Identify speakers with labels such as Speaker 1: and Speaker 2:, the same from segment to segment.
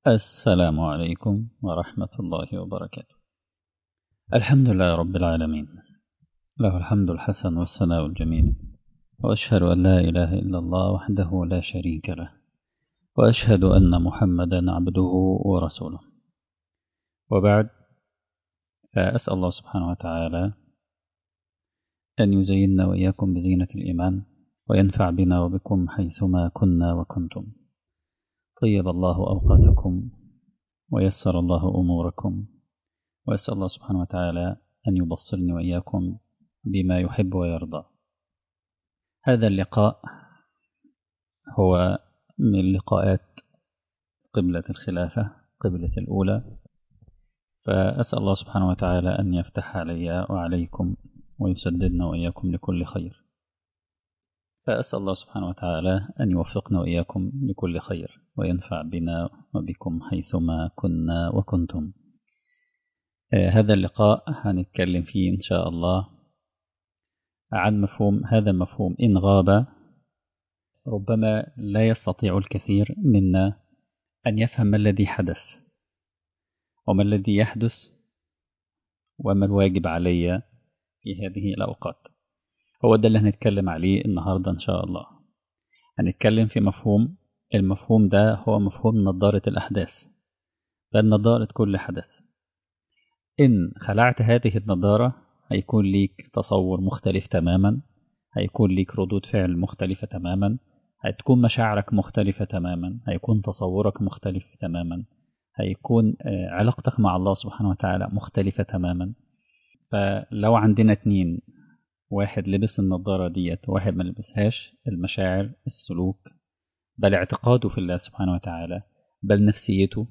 Speaker 1: السلام عليكم ورحمة الله وبركاته الحمد لله رب العالمين له الحمد الحسن والثناء الجميل وأشهد أن لا إله إلا الله وحده لا شريك له وأشهد أن محمدا عبده ورسوله وبعد فأسأل الله سبحانه وتعالى أن يزيننا وإياكم بزينة الإيمان وينفع بنا وبكم حيثما كنا وكنتم طيب الله أوقاتكم ويسر الله أموركم وأسأل الله سبحانه وتعالى أن يبصرني وإياكم بما يحب ويرضى هذا اللقاء هو من لقاءات قبلة الخلافة قبلة الأولى فأسأل الله سبحانه وتعالى أن يفتح علي وعليكم ويسددنا وإياكم لكل خير فأسأل الله سبحانه وتعالى أن يوفقنا وإياكم لكل خير وينفع بنا وبكم حيثما كنا وكنتم آه هذا اللقاء هنتكلم فيه إن شاء الله عن مفهوم هذا مفهوم إن غاب ربما لا يستطيع الكثير منا أن يفهم ما الذي حدث وما الذي يحدث وما الواجب علي في هذه الأوقات هو ده اللي هنتكلم عليه النهاردة إن شاء الله هنتكلم في مفهوم المفهوم ده هو مفهوم نظارة الأحداث بل نظارة كل حدث إن خلعت هذه النظارة هيكون ليك تصور مختلف تماما هيكون ليك ردود فعل مختلفة تماما هتكون مشاعرك مختلفة تماما هيكون تصورك مختلف تماما هيكون علاقتك مع الله سبحانه وتعالى مختلفة تماما فلو عندنا اتنين واحد لبس النظارة ديت واحد ما لبسهاش المشاعر السلوك بل اعتقاده في الله سبحانه وتعالى بل نفسيته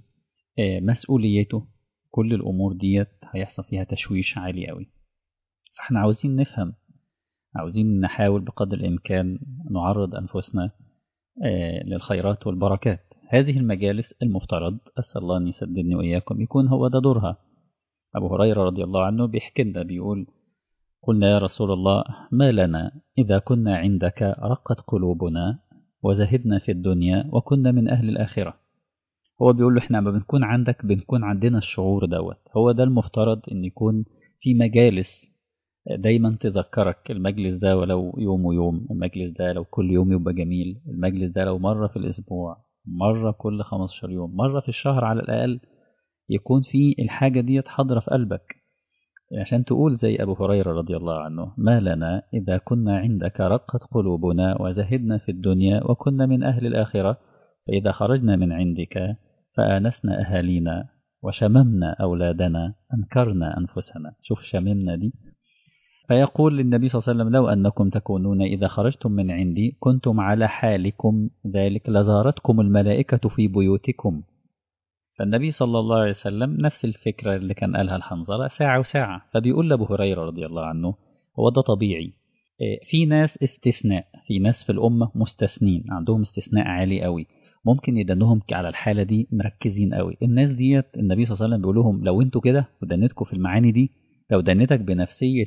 Speaker 1: مسؤوليته كل الأمور ديت هيحصل فيها تشويش عالي قوي فاحنا عاوزين نفهم عاوزين نحاول بقدر الإمكان نعرض أنفسنا للخيرات والبركات هذه المجالس المفترض أسأل الله أن يسددني وإياكم يكون هو ده دورها أبو هريرة رضي الله عنه بيحكي لنا بيقول قلنا يا رسول الله ما لنا إذا كنا عندك رقت قلوبنا وزهدنا في الدنيا وكنا من أهل الآخرة هو بيقول له احنا ما بنكون عندك بنكون عندنا الشعور دوت هو ده المفترض ان يكون في مجالس دايما تذكرك المجلس ده ولو يوم ويوم المجلس ده لو كل يوم يبقى جميل المجلس ده لو مرة في الأسبوع مرة كل 15 يوم مرة في الشهر على الأقل يكون في الحاجة دي حاضرة في قلبك عشان تقول زي أبو هريرة رضي الله عنه ما لنا إذا كنا عندك رقت قلوبنا وزهدنا في الدنيا وكنا من أهل الآخرة فإذا خرجنا من عندك فآنسنا أهالينا وشممنا أولادنا أنكرنا أنفسنا شوف شممنا دي فيقول للنبي صلى الله عليه وسلم لو أنكم تكونون إذا خرجتم من عندي كنتم على حالكم ذلك لزارتكم الملائكة في بيوتكم فالنبي صلى الله عليه وسلم نفس الفكرة اللي كان قالها الحنظلة ساعة وساعة فبيقول لأبو هريرة رضي الله عنه هو ده طبيعي في ناس استثناء في ناس في الأمة مستثنين عندهم استثناء عالي قوي ممكن يدنهم على الحالة دي مركزين قوي الناس ديت النبي صلى الله عليه وسلم بيقول لهم لو انتوا كده ودنتكم في المعاني دي لو دنتك بنفسية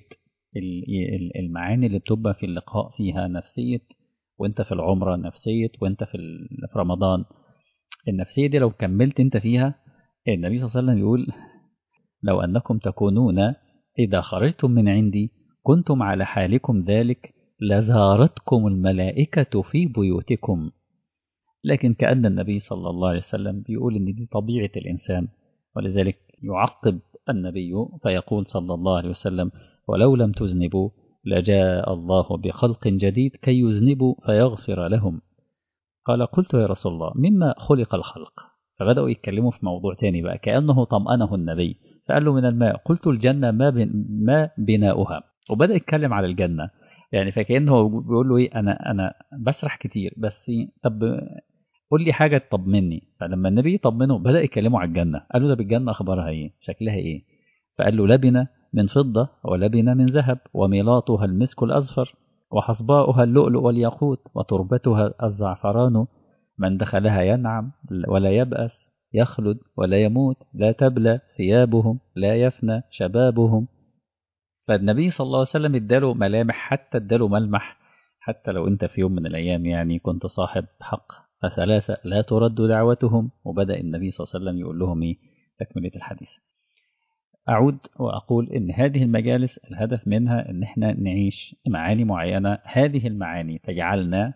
Speaker 1: المعاني اللي بتبقى في اللقاء فيها نفسية وانت في العمرة نفسية وانت في رمضان النفسية دي لو كملت انت فيها النبي صلى الله عليه وسلم يقول لو أنكم تكونون إذا خرجتم من عندي كنتم على حالكم ذلك لزارتكم الملائكة في بيوتكم لكن كأن النبي صلى الله عليه وسلم بيقول إن دي طبيعة الإنسان ولذلك يعقب النبي فيقول صلى الله عليه وسلم ولو لم تذنبوا لجاء الله بخلق جديد كي يذنبوا فيغفر لهم قال قلت يا رسول الله مما خلق الخلق فبدأوا يتكلموا في موضوع تاني بقى كأنه طمأنه النبي فقال له من الماء قلت الجنة ما, بن ما بناؤها وبدأ يتكلم على الجنة يعني فكأنه بيقول له ايه انا انا بسرح كتير بس طب قول لي حاجة تطمني فلما النبي يطمنه بدأ يكلمه على الجنة قال له ده بالجنة أخبارها إيه شكلها إيه فقال له لبنة من فضة ولبنة من ذهب وميلاطها المسك الأزفر وحصباؤها اللؤلؤ والياقوت وتربتها الزعفران من دخلها ينعم ولا يبأس يخلد ولا يموت لا تبلى ثيابهم لا يفنى شبابهم فالنبي صلى الله عليه وسلم اداله ملامح حتى اداله ملمح حتى لو انت في يوم من الايام يعني كنت صاحب حق فثلاثة لا ترد دعوتهم وبدأ النبي صلى الله عليه وسلم يقول لهم إيه تكملة الحديث أعود وأقول إن هذه المجالس الهدف منها إن إحنا نعيش معاني معينة هذه المعاني تجعلنا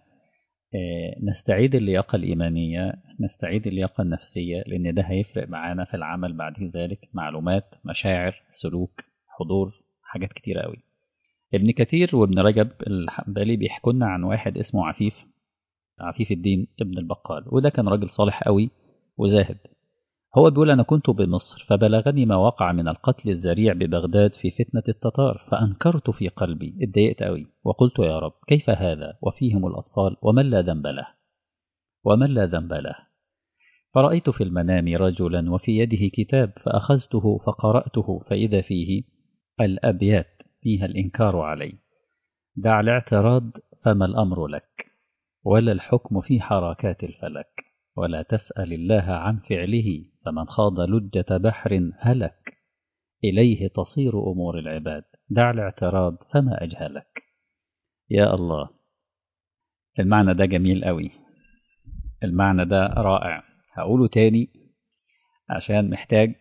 Speaker 1: نستعيد اللياقة الإيمانية نستعيد اللياقة النفسية لأن ده هيفرق معانا في العمل بعد ذلك معلومات مشاعر سلوك حضور حاجات كتيرة قوي ابن كثير وابن رجب الحنبلي بيحكوا لنا عن واحد اسمه عفيف عفيف الدين ابن البقال وده كان راجل صالح قوي وزاهد هو بيقول أنا كنت بمصر فبلغني ما وقع من القتل الذريع ببغداد في فتنة التتار فأنكرت في قلبي اتضايقت قوي وقلت يا رب كيف هذا وفيهم الأطفال ومن لا ذنب له ومن لا ذنب له فرأيت في المنام رجلا وفي يده كتاب فأخذته فقرأته فإذا فيه الأبيات فيها الإنكار علي دع الاعتراض فما الأمر لك ولا الحكم في حركات الفلك ولا تسأل الله عن فعله فمن خاض لجة بحر هلك إليه تصير أمور العباد دع الاعتراض فما أجهلك يا الله المعنى ده جميل قوي المعنى ده رائع هقوله تاني عشان محتاج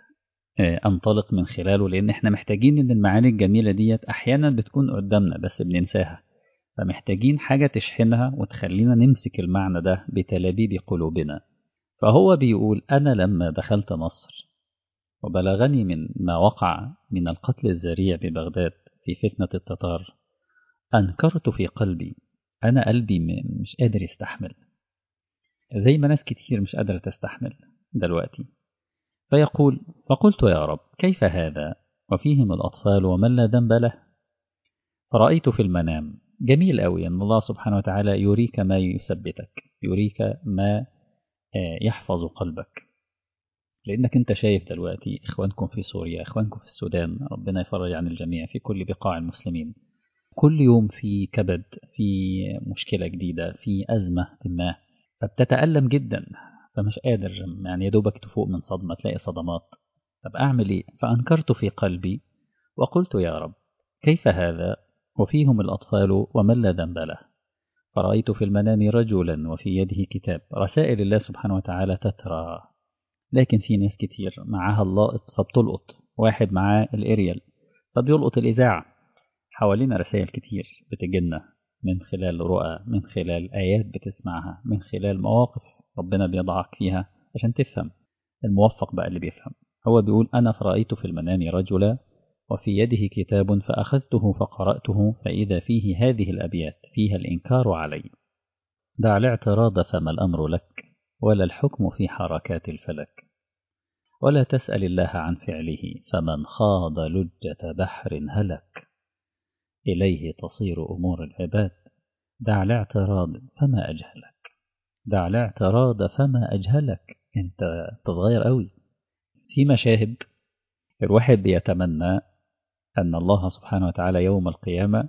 Speaker 1: انطلق من خلاله لان احنا محتاجين ان المعاني الجميله ديت احيانا بتكون قدامنا بس بننساها فمحتاجين حاجه تشحنها وتخلينا نمسك المعنى ده بتلابيب قلوبنا فهو بيقول انا لما دخلت مصر وبلغني من ما وقع من القتل الذريع ببغداد في فتنه التتار انكرت في قلبي انا قلبي مش قادر يستحمل زي ما ناس كتير مش قادره تستحمل دلوقتي فيقول فقلت يا رب كيف هذا وفيهم الأطفال ومن لا ذنب له فرأيت في المنام جميل أوي أن الله سبحانه وتعالى يريك ما يثبتك يريك ما يحفظ قلبك لأنك أنت شايف دلوقتي إخوانكم في سوريا إخوانكم في السودان ربنا يفرج عن الجميع في كل بقاع المسلمين كل يوم في كبد في مشكلة جديدة في أزمة ما فبتتألم جدا فمش قادر يعني يا دوبك تفوق من صدمة تلاقي صدمات طب أعمل إيه؟ فأنكرت في قلبي وقلت يا رب كيف هذا وفيهم الأطفال ومن لا ذنب له فرأيت في المنام رجلا وفي يده كتاب رسائل الله سبحانه وتعالى تترى لكن في ناس كتير معاها اللائط فبتلقط واحد معاه الإريال فبيلقط الإذاعة حوالينا رسائل كتير بتجينا من خلال رؤى من خلال آيات بتسمعها من خلال مواقف ربنا بيضعك فيها عشان تفهم الموفق بقى اللي بيفهم هو بيقول أنا فرأيت في المنام رجلا وفي يده كتاب فأخذته فقرأته فإذا فيه هذه الأبيات فيها الإنكار علي دع الاعتراض فما الأمر لك ولا الحكم في حركات الفلك ولا تسأل الله عن فعله فمن خاض لجة بحر هلك إليه تصير أمور العباد دع الاعتراض فما أجهلك دع الاعتراض فما أجهلك أنت تصغير قوي في مشاهد الواحد بيتمنى أن الله سبحانه وتعالى يوم القيامة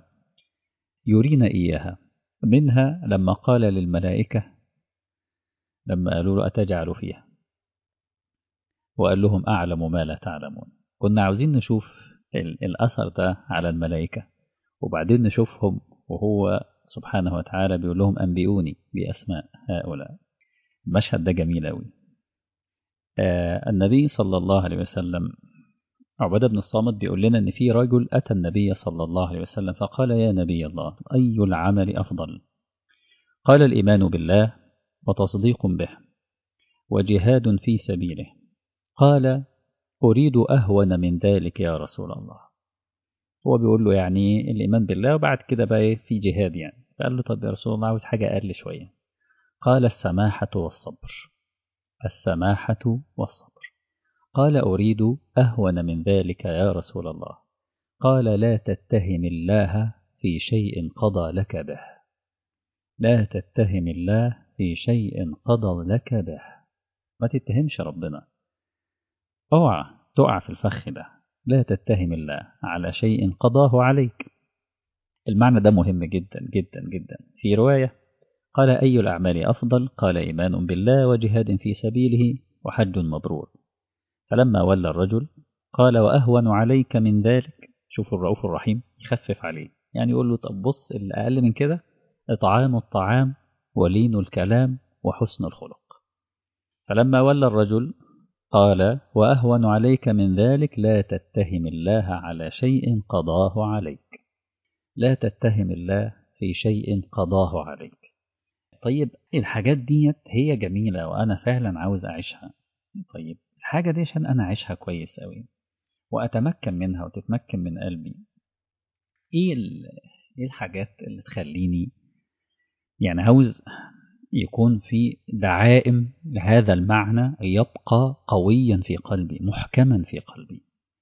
Speaker 1: يرينا إياها منها لما قال للملائكة لما قالوا له أتجعل فيها وقال لهم أعلم ما لا تعلمون كنا عاوزين نشوف الأثر ده على الملائكة وبعدين نشوفهم وهو سبحانه وتعالى بيقول لهم أنبئوني بأسماء هؤلاء المشهد ده جميل أوي آه النبي صلى الله عليه وسلم عبادة بن الصامت بيقول لنا أن في رجل أتى النبي صلى الله عليه وسلم فقال يا نبي الله أي العمل أفضل قال الإيمان بالله وتصديق به وجهاد في سبيله قال أريد أهون من ذلك يا رسول الله هو بيقول له يعني الإيمان بالله وبعد كده بقى في جهاد يعني فقال له طب يا رسول الله عاوز حاجة أقل شوية قال السماحة والصبر السماحة والصبر قال أريد أهون من ذلك يا رسول الله قال لا تتهم الله في شيء قضى لك به لا تتهم الله في شيء قضى لك به ما تتهمش ربنا اوعى تقع في الفخ ده لا تتهم الله على شيء قضاه عليك المعنى ده مهم جدا جدا جدا في رواية قال أي الأعمال أفضل قال إيمان بالله وجهاد في سبيله وحج مبرور فلما ولى الرجل قال وأهون عليك من ذلك شوف الرؤوف الرحيم يخفف عليه يعني يقول له طب بص الأقل من كده إطعام الطعام ولين الكلام وحسن الخلق فلما ولى الرجل قال وأهون عليك من ذلك لا تتهم الله على شيء قضاه عليك لا تتهم الله في شيء قضاه عليك طيب الحاجات ديت هي جميلة وأنا فعلا عاوز أعيشها طيب الحاجة دي عشان أنا أعيشها كويس أوي وأتمكن منها وتتمكن من قلبي إيه, إيه الحاجات اللي تخليني يعني عاوز يكون في دعائم لهذا المعنى يبقى قويا في قلبي محكما في قلبي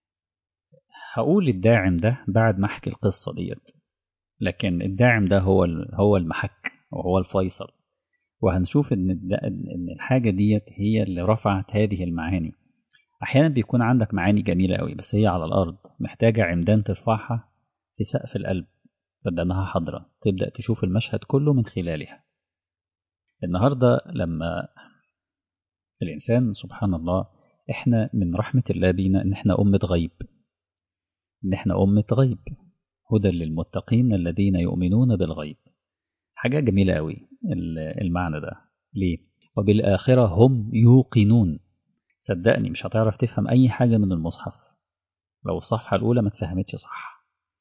Speaker 1: هقول الداعم ده بعد ما احكي القصه ديت لكن الداعم ده هو هو المحك وهو الفيصل وهنشوف ان ان الحاجه ديت هي اللي رفعت هذه المعاني احيانا بيكون عندك معاني جميله قوي بس هي على الارض محتاجه عمدان ترفعها في سقف القلب فدانها حاضره تبدا تشوف المشهد كله من خلالها النهارده لما الانسان سبحان الله احنا من رحمه الله بينا ان احنا امه غيب ان احنا امه غيب هدى للمتقين الذين يؤمنون بالغيب حاجه جميله قوي المعنى ده ليه وبالاخره هم يوقنون صدقني مش هتعرف تفهم اي حاجه من المصحف لو الصفحه الاولى ما اتفهمتش صح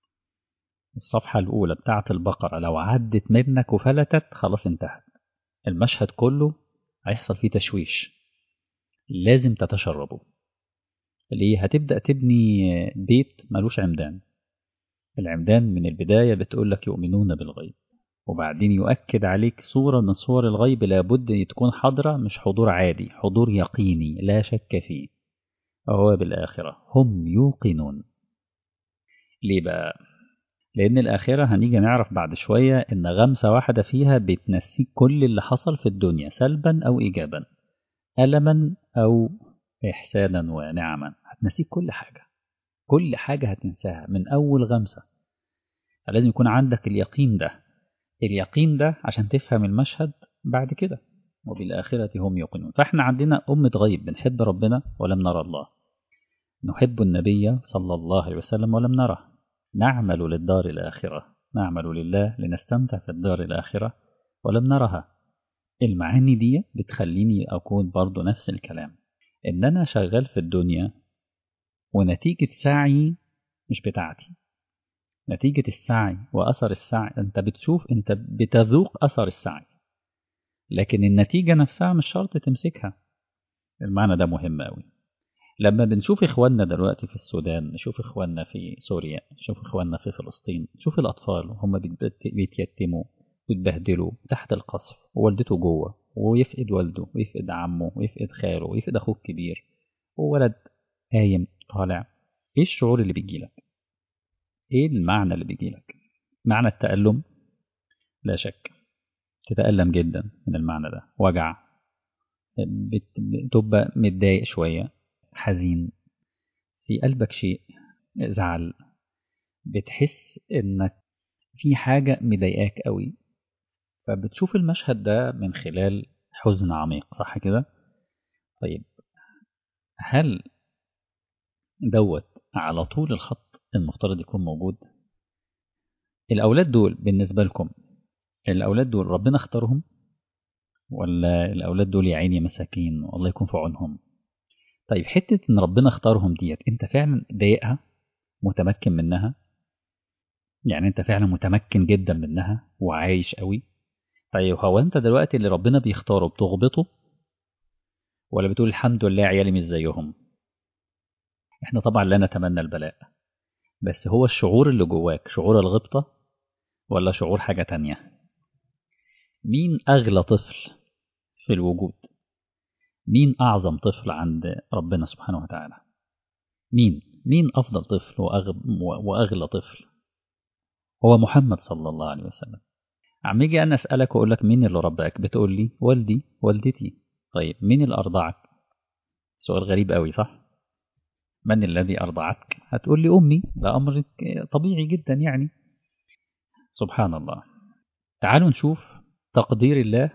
Speaker 1: الصفحه الاولى بتاعه البقره لو عدت منك وفلتت خلاص انتهت المشهد كله هيحصل فيه تشويش لازم تتشربه ليه هتبدأ تبني بيت ملوش عمدان العمدان من البداية بتقول لك يؤمنون بالغيب وبعدين يؤكد عليك صورة من صور الغيب لابد تكون حاضرة مش حضور عادي حضور يقيني لا شك فيه وهو بالآخرة هم يوقنون ليه بقى لأن الآخرة هنيجي نعرف بعد شوية إن غمسة واحدة فيها بتنسيك كل اللي حصل في الدنيا سلبا أو إيجابا ألما أو إحسانا ونعما هتنسيك كل حاجة كل حاجة هتنساها من أول غمسة لازم يكون عندك اليقين ده اليقين ده عشان تفهم المشهد بعد كده وبالآخرة هم يوقنون فإحنا عندنا أمة غيب بنحب ربنا ولم نرى الله نحب النبي صلى الله عليه وسلم ولم نره نعمل للدار الآخرة نعمل لله لنستمتع في الدار الآخرة ولم نرها المعاني دي بتخليني أكون برضو نفس الكلام إن أنا شغال في الدنيا ونتيجة سعي مش بتاعتي نتيجة السعي وأثر السعي أنت بتشوف أنت بتذوق أثر السعي لكن النتيجة نفسها مش شرط تمسكها المعنى ده مهم أوي لما بنشوف إخواننا دلوقتي في السودان نشوف إخواننا في سوريا نشوف إخواننا في فلسطين نشوف الأطفال وهم بيتيتموا ويتبهدلوا تحت القصف ووالدته جوه ويفقد والده ويفقد عمه ويفقد خاله ويفقد أخوه الكبير وولد قايم طالع إيه الشعور اللي بيجيلك؟ إيه المعنى اللي بيجيلك؟ معنى التألم لا شك تتألم جدا من المعنى ده وجع بتبقى متضايق شوية حزين في قلبك شيء زعل بتحس انك في حاجة مضايقاك قوي فبتشوف المشهد ده من خلال حزن عميق صح كده طيب هل دوت على طول الخط المفترض يكون موجود الأولاد دول بالنسبة لكم الأولاد دول ربنا اختارهم ولا الأولاد دول يا عيني مساكين والله يكون في عونهم طيب حتة إن ربنا اختارهم ديت أنت فعلا ضايقها متمكن منها يعني أنت فعلا متمكن جدا منها وعايش قوي طيب هو أنت دلوقتي اللي ربنا بيختاره بتغبطه ولا بتقول الحمد لله عيالي مش زيهم احنا طبعا لا نتمنى البلاء بس هو الشعور اللي جواك شعور الغبطة ولا شعور حاجة تانية مين أغلى طفل في الوجود مين أعظم طفل عند ربنا سبحانه وتعالى مين مين أفضل طفل وأغلى طفل هو محمد صلى الله عليه وسلم عم يجي أنا أسألك وأقول لك مين اللي رباك بتقول لي والدي والدتي طيب مين اللي أرضعك سؤال غريب قوي صح من الذي أرضعتك هتقول لي أمي ده أمر طبيعي جدا يعني سبحان الله تعالوا نشوف تقدير الله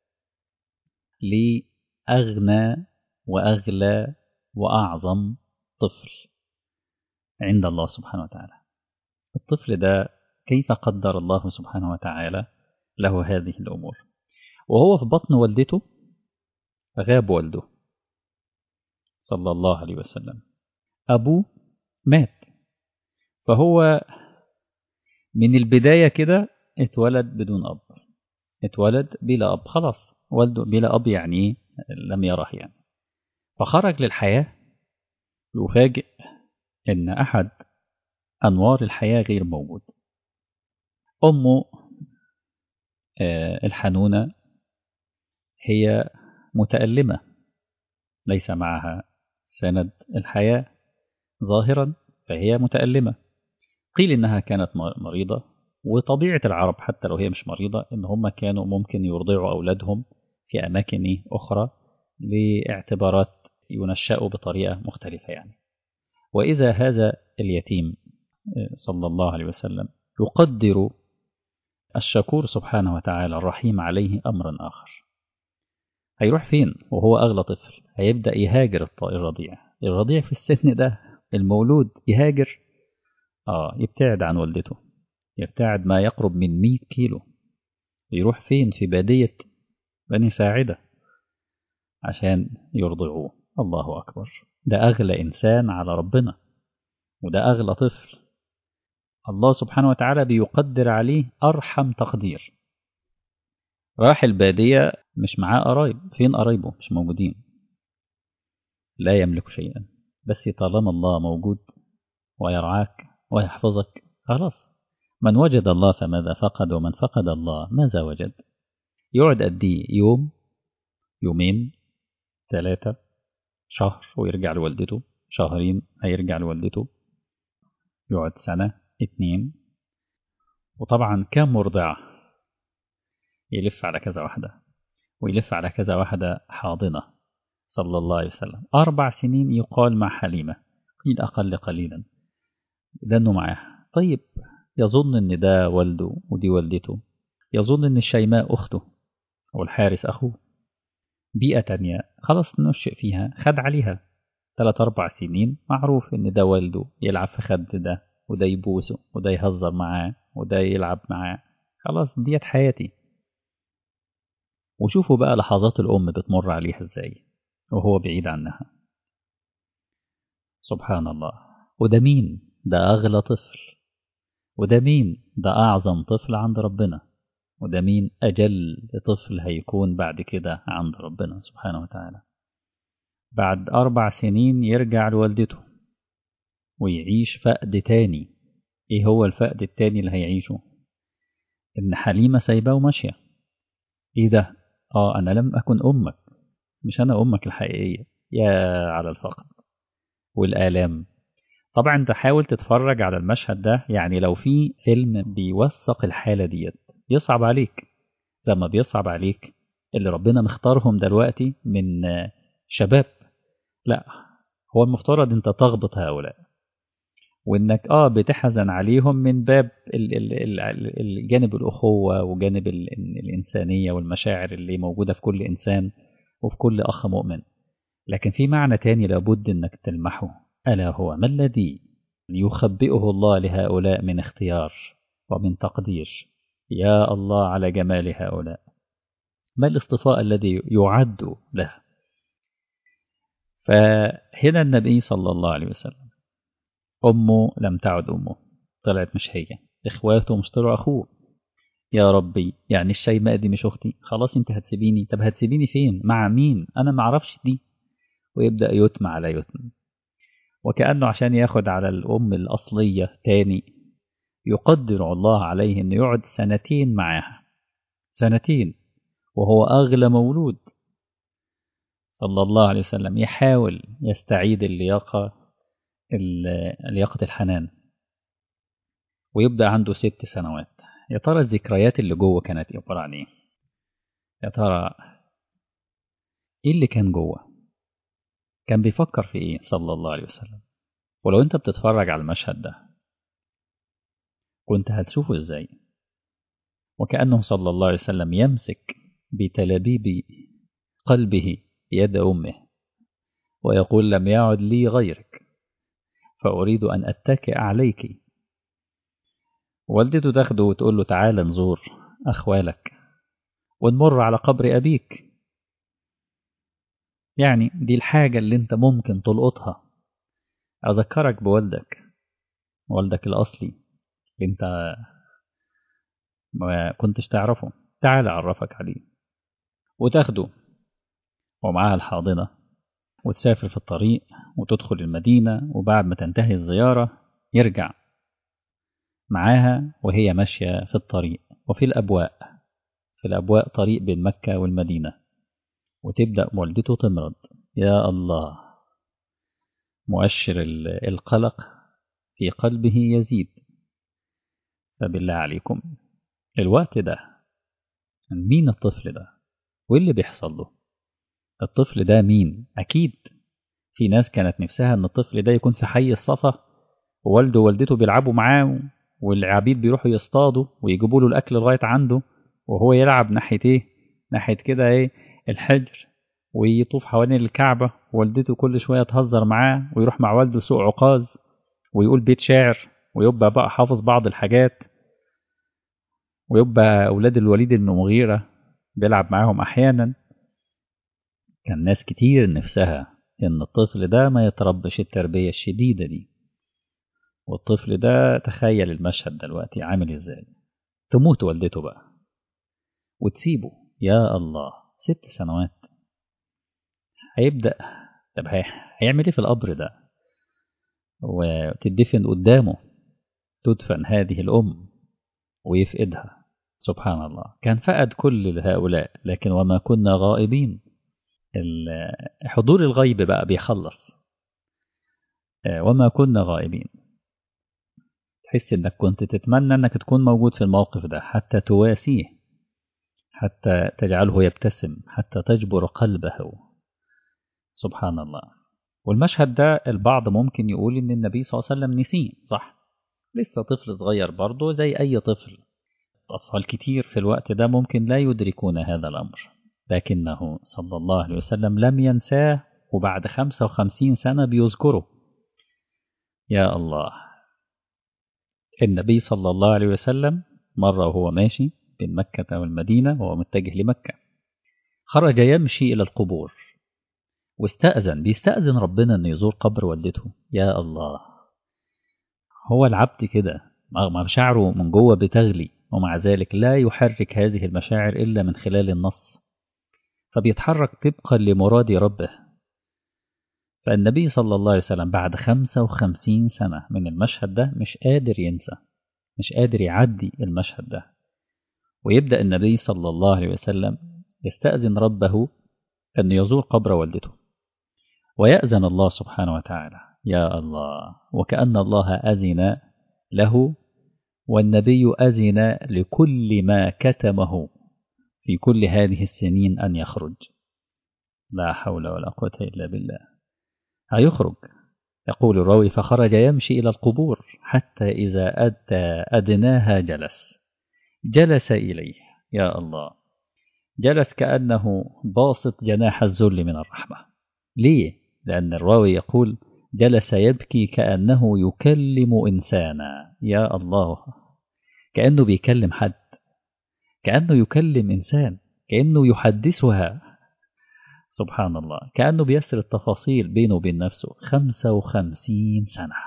Speaker 1: لأغنى وأغلى وأعظم طفل عند الله سبحانه وتعالى الطفل ده كيف قدر الله سبحانه وتعالى له هذه الأمور وهو في بطن والدته غاب والده صلى الله عليه وسلم أبوه مات فهو من البداية كده اتولد بدون أب اتولد بلا أب خلاص والده بلا أب يعني لم يره يعني فخرج للحياة يفاجئ إن أحد أنوار الحياة غير موجود أمه الحنونة هي متألمة ليس معها سند الحياة ظاهرا فهي متألمة قيل إنها كانت مريضة وطبيعة العرب حتى لو هي مش مريضة إن هم كانوا ممكن يرضعوا أولادهم في أماكن أخرى لاعتبارات ينشأوا بطريقة مختلفة يعني وإذا هذا اليتيم صلى الله عليه وسلم يقدر الشكور سبحانه وتعالى الرحيم عليه أمرا آخر هيروح فين وهو أغلى طفل هيبدأ يهاجر الرضيع الرضيع في السن ده المولود يهاجر آه يبتعد عن والدته يبتعد ما يقرب من 100 كيلو يروح فين في بادية بني ساعدة عشان يرضعوه الله أكبر ده أغلى إنسان على ربنا وده أغلى طفل الله سبحانه وتعالى بيقدر عليه أرحم تقدير راح البادية مش معاه قرايب فين قرايبه مش موجودين لا يملك شيئا بس طالما الله موجود ويرعاك ويحفظك خلاص من وجد الله فماذا فقد ومن فقد الله ماذا وجد يقعد قد يوم يومين ثلاثة شهر ويرجع لوالدته شهرين هيرجع لوالدته يقعد سنة اتنين وطبعا كم مرضعة يلف على كذا واحدة ويلف على كذا واحدة حاضنة صلى الله عليه وسلم أربع سنين يقال مع حليمة قيل أقل قليلا لأنه معاه طيب يظن أن ده والده ودي والدته يظن أن الشيماء أخته والحارس أخوه بيئة تانية خلاص نشئ فيها خد عليها ثلاث أربع سنين معروف إن ده والده يلعب في خد ده وده يبوسه وده يهزر معاه وده يلعب معاه خلاص ديت حياتي وشوفوا بقى لحظات الأم بتمر عليها إزاي وهو بعيد عنها سبحان الله وده مين ده أغلى طفل وده مين ده أعظم طفل عند ربنا وده مين أجل طفل هيكون بعد كده عند ربنا سبحانه وتعالى بعد أربع سنين يرجع لوالدته ويعيش فقد تاني إيه هو الفقد التاني اللي هيعيشه إن حليمة سايباه وماشية إيه ده آه أنا لم أكن أمك مش أنا أمك الحقيقية يا على الفقد والآلام طبعا انت حاول تتفرج على المشهد ده يعني لو في فيلم بيوثق الحالة ديت يصعب عليك زي ما بيصعب عليك اللي ربنا مختارهم دلوقتي من شباب لا هو المفترض انت تغبط هؤلاء وانك اه بتحزن عليهم من باب الجانب الاخوه وجانب الانسانيه والمشاعر اللي موجوده في كل انسان وفي كل اخ مؤمن لكن في معنى تاني لابد انك تلمحه الا هو ما الذي يخبئه الله لهؤلاء من اختيار ومن تقدير يا الله على جمال هؤلاء ما الاصطفاء الذي يعد له فهنا النبي صلى الله عليه وسلم أمه لم تعد أمه طلعت مش هي إخواته مش طلعوا أخوه يا ربي يعني الشيماء دي مش أختي خلاص أنت هتسيبيني طب هتسيبيني فين مع مين أنا معرفش دي ويبدأ يتم على يتم وكأنه عشان ياخد على الأم الأصلية تاني يقدر الله عليه أنه يقعد سنتين معاها سنتين وهو أغلى مولود صلى الله عليه وسلم يحاول يستعيد اللياقة لياقة الحنان ويبدأ عنده ست سنوات يا ترى الذكريات اللي جوه كانت عبارة عن ايه يا ترى ايه اللي كان جوه كان بيفكر في ايه صلى الله عليه وسلم ولو انت بتتفرج على المشهد ده كنت هتشوفه ازاي وكأنه صلى الله عليه وسلم يمسك بتلابيب قلبه يد أمه ويقول لم يعد لي غيرك فأريد أن أتكئ عليك والدته تاخده وتقول له تعال نزور أخوالك ونمر على قبر أبيك يعني دي الحاجة اللي انت ممكن تلقطها أذكرك بوالدك والدك الأصلي اللي انت ما كنتش تعرفه تعال أعرفك عليه وتاخده ومعاها الحاضنة وتسافر في الطريق وتدخل المدينة وبعد ما تنتهي الزيارة يرجع معاها وهي ماشية في الطريق وفي الأبواء في الأبواء طريق بين مكة والمدينة وتبدأ والدته تمرض يا الله مؤشر القلق في قلبه يزيد فبالله عليكم الوقت ده مين الطفل ده وايه اللي بيحصل له الطفل ده مين اكيد في ناس كانت نفسها ان الطفل ده يكون في حي الصفا ووالده ووالدته بيلعبوا معاه والعبيد بيروحوا يصطادوا ويجيبوا له الاكل لغايه عنده وهو يلعب ناحيه ايه ناحيه كده ايه الحجر ويطوف حوالين الكعبة والدته كل شوية تهزر معاه ويروح مع والده سوق عكاظ ويقول بيت شعر ويبقى بقى حافظ بعض الحاجات ويبقى أولاد الوليد بن مغيرة بيلعب معاهم أحيانا كان ناس كتير نفسها إن الطفل ده ما يتربش التربية الشديدة دي والطفل ده تخيل المشهد دلوقتي عامل إزاي تموت والدته بقى وتسيبه يا الله ست سنوات هيبدأ طب هيعمل ايه في القبر ده وتدفن قدامه تدفن هذه الأم ويفقدها سبحان الله كان فقد كل هؤلاء لكن وما كنا غائبين حضور الغيب بقى بيخلص وما كنا غائبين تحس انك كنت تتمنى انك تكون موجود في الموقف ده حتى تواسيه حتى تجعله يبتسم حتى تجبر قلبه سبحان الله والمشهد ده البعض ممكن يقول ان النبي صلى الله عليه وسلم نسيه صح لسه طفل صغير برضه زي اي طفل اطفال كتير في الوقت ده ممكن لا يدركون هذا الامر لكنه صلى الله عليه وسلم لم ينساه وبعد 55 سنة بيذكره يا الله النبي صلى الله عليه وسلم مرة وهو ماشي بين مكة والمدينة وهو متجه لمكة خرج يمشي إلى القبور واستأذن بيستأذن ربنا أن يزور قبر والدته يا الله هو العبد كده مشاعره من جوه بتغلي ومع ذلك لا يحرك هذه المشاعر إلا من خلال النص فبيتحرك طبقا لمراد ربه فالنبي صلى الله عليه وسلم بعد 55 سنة من المشهد ده مش قادر ينسى مش قادر يعدي المشهد ده ويبدأ النبي صلى الله عليه وسلم يستأذن ربه أن يزور قبر والدته ويأذن الله سبحانه وتعالى يا الله وكأن الله أذن له والنبي أذن لكل ما كتمه في كل هذه السنين أن يخرج لا حول ولا قوة إلا بالله هيخرج يقول الراوي فخرج يمشي إلى القبور حتى إذا أتى أدناها جلس جلس إليه يا الله جلس كأنه باسط جناح الذل من الرحمة ليه؟ لأن الراوي يقول جلس يبكي كأنه يكلم إنسانا يا الله كأنه بيكلم حد كأنه يكلم إنسان كأنه يحدثها سبحان الله كأنه بيسر التفاصيل بينه وبين نفسه خمسة وخمسين سنة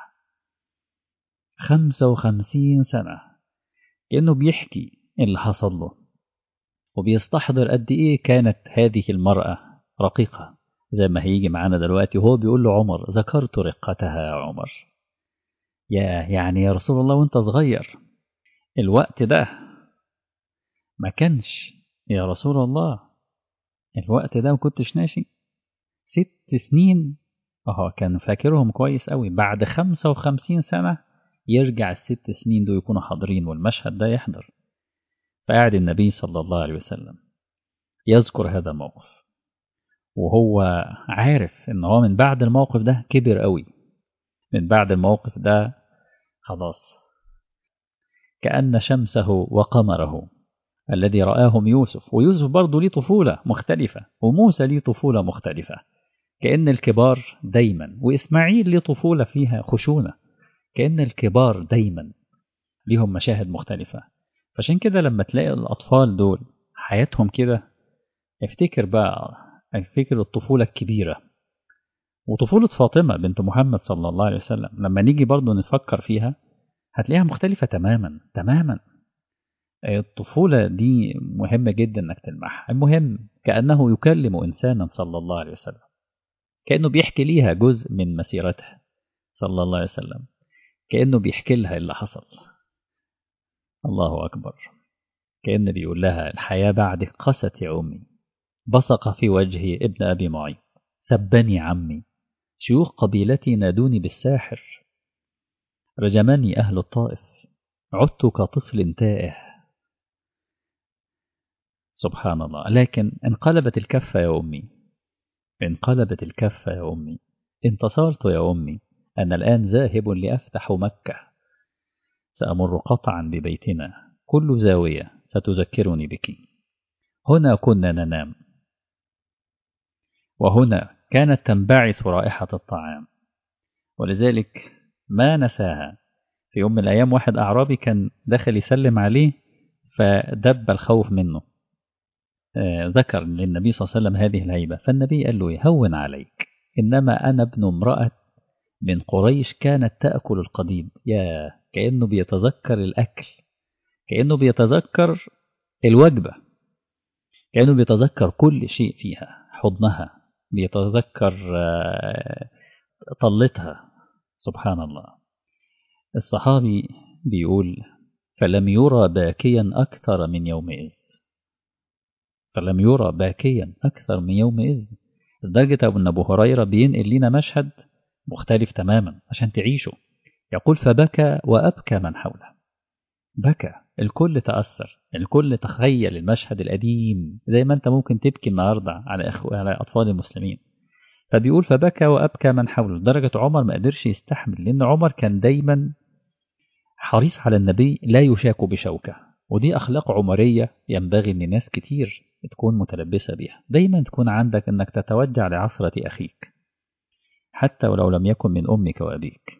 Speaker 1: خمسة وخمسين سنة كأنه بيحكي اللي حصل له وبيستحضر قد إيه كانت هذه المرأة رقيقة زي ما هيجي معانا دلوقتي وهو بيقول له عمر ذكرت رقتها يا عمر يا يعني يا رسول الله وانت صغير الوقت ده ما كانش يا رسول الله الوقت ده ما كنتش ناشي ست سنين اه كان فاكرهم كويس قوي بعد خمسة وخمسين سنة يرجع الست سنين دول يكونوا حاضرين والمشهد ده يحضر فقعد النبي صلى الله عليه وسلم يذكر هذا الموقف وهو عارف ان هو من بعد الموقف ده كبر قوي من بعد الموقف ده خلاص كأن شمسه وقمره الذي رآهم يوسف ويوسف برضه ليه طفولة مختلفة وموسى ليه طفولة مختلفة كأن الكبار دايما وإسماعيل ليه طفولة فيها خشونة كأن الكبار دايما ليهم مشاهد مختلفة فعشان كده لما تلاقي الأطفال دول حياتهم كده افتكر بقى افتكر الطفولة الكبيرة وطفولة فاطمة بنت محمد صلى الله عليه وسلم لما نيجي برضو نفكر فيها هتلاقيها مختلفة تماما تماما الطفولة دي مهمة جدا انك تلمحها المهم كأنه يكلم إنسانا صلى الله عليه وسلم كأنه بيحكي ليها جزء من مسيرتها صلى الله عليه وسلم كأنه بيحكي لها اللي حصل الله أكبر كأنه بيقول لها الحياة بعدك قست يا أمي بصق في وجهي ابن أبي معيط سبني عمي شيوخ قبيلتي نادوني بالساحر رجمني أهل الطائف عدت كطفل تائه سبحان الله لكن انقلبت الكفة يا أمي انقلبت الكفة يا أمي انتصرت يا أمي أنا الآن ذاهب لأفتح مكة سأمر قطعا ببيتنا كل زاوية ستذكرني بك هنا كنا ننام وهنا كانت تنبعث رائحة الطعام ولذلك ما نساها في يوم من الأيام واحد أعرابي كان دخل يسلم عليه فدب الخوف منه ذكر للنبي صلى الله عليه وسلم هذه الهيبة فالنبي قال له هون عليك إنما أنا ابن امرأة من قريش كانت تأكل القديد يا كأنه بيتذكر الأكل كأنه بيتذكر الوجبة كأنه بيتذكر كل شيء فيها حضنها بيتذكر طلتها سبحان الله الصحابي بيقول فلم يرى باكيا أكثر من يومئذ فلم يرى باكيا أكثر من يومئذ لدرجة أن أبو هريرة بينقل لنا مشهد مختلف تماما عشان تعيشه يقول فبكى وأبكى من حوله بكى الكل تأثر الكل تخيل المشهد القديم زي ما أنت ممكن تبكي النهاردة على, أخو... على أطفال المسلمين فبيقول فبكى وأبكى من حوله لدرجة عمر ما قدرش يستحمل لأن عمر كان دايما حريص على النبي لا يشاك بشوكة ودي أخلاق عمرية ينبغي أن ناس كتير تكون متلبسة بيها دايما تكون عندك أنك تتوجع لعصرة أخيك حتى ولو لم يكن من أمك وأبيك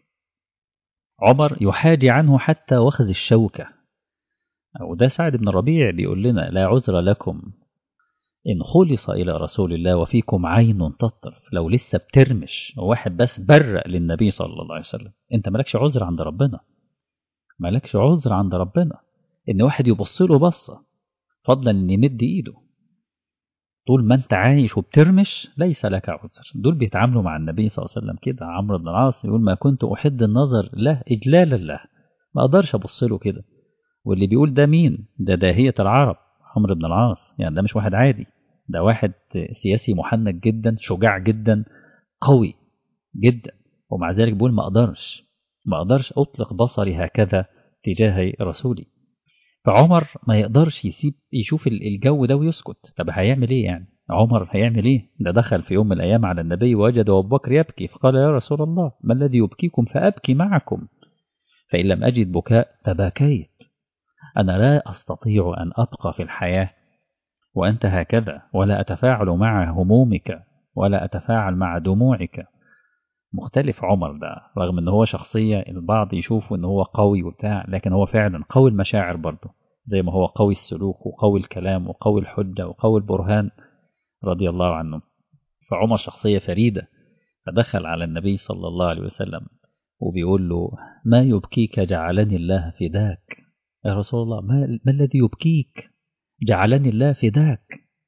Speaker 1: عمر يحاجي عنه حتى وخز الشوكة وده سعد بن الربيع بيقول لنا لا عذر لكم إن خلص إلى رسول الله وفيكم عين تطرف لو لسه بترمش واحد بس برق للنبي صلى الله عليه وسلم أنت مالكش عذر عند ربنا مالكش عذر عند ربنا إن واحد يبص له بصة فضلا إن يمد إيده طول ما أنت عايش وبترمش ليس لك عذر دول بيتعاملوا مع النبي صلى الله عليه وسلم كده عمرو بن العاص يقول ما كنت أحد النظر له إجلالا له ما أقدرش أبص له كده واللي بيقول ده مين ده داهية العرب عمرو بن العاص يعني ده مش واحد عادي ده واحد سياسي محنك جدا شجاع جدا قوي جدا ومع ذلك بيقول ما أقدرش ما أقدرش أطلق بصري هكذا تجاه رسولي فعمر ما يقدرش يسيب يشوف الجو ده ويسكت طب هيعمل ايه يعني عمر هيعمل ايه ده دخل في يوم من الايام على النبي ووجد ابو بكر يبكي فقال يا رسول الله ما الذي يبكيكم فابكي معكم فان لم اجد بكاء تباكيت انا لا استطيع ان ابقى في الحياه وانت هكذا ولا اتفاعل مع همومك ولا اتفاعل مع دموعك مختلف عمر ده رغم ان هو شخصية البعض يشوفه ان هو قوي وبتاع لكن هو فعلا قوي المشاعر برضه زي ما هو قوي السلوك وقوي الكلام وقوي الحجة وقوي البرهان رضي الله عنه فعمر شخصية فريدة فدخل على النبي صلى الله عليه وسلم وبيقول له ما يبكيك جعلني الله فداك يا رسول الله ما, ما الذي يبكيك جعلني الله فداك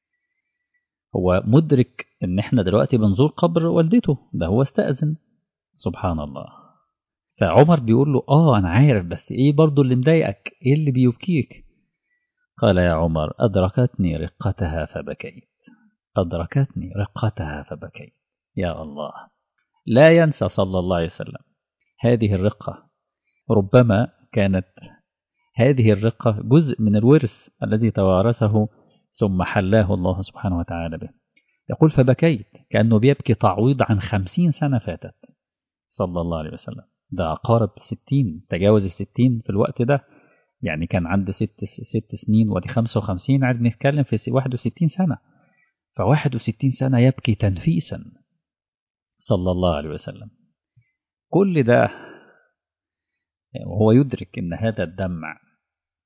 Speaker 1: هو مدرك ان احنا دلوقتي بنزور قبر والدته ده هو استأذن سبحان الله فعمر بيقول له اه انا عارف بس ايه برضو اللي مضايقك ايه اللي بيبكيك قال يا عمر ادركتني رقتها فبكيت ادركتني رقتها فبكيت يا الله لا ينسى صلى الله عليه وسلم هذه الرقة ربما كانت هذه الرقة جزء من الورث الذي توارثه ثم حلاه الله سبحانه وتعالى به يقول فبكيت كأنه بيبكي تعويض عن خمسين سنة فاتت صلى الله عليه وسلم ده قارب ستين تجاوز الستين في الوقت ده يعني كان عنده ست, ست سنين ودي خمسة وخمسين قاعد نتكلم في واحد وستين سنة فواحد وستين سنة يبكي تنفيسا صلى الله عليه وسلم كل ده وهو يدرك ان هذا الدمع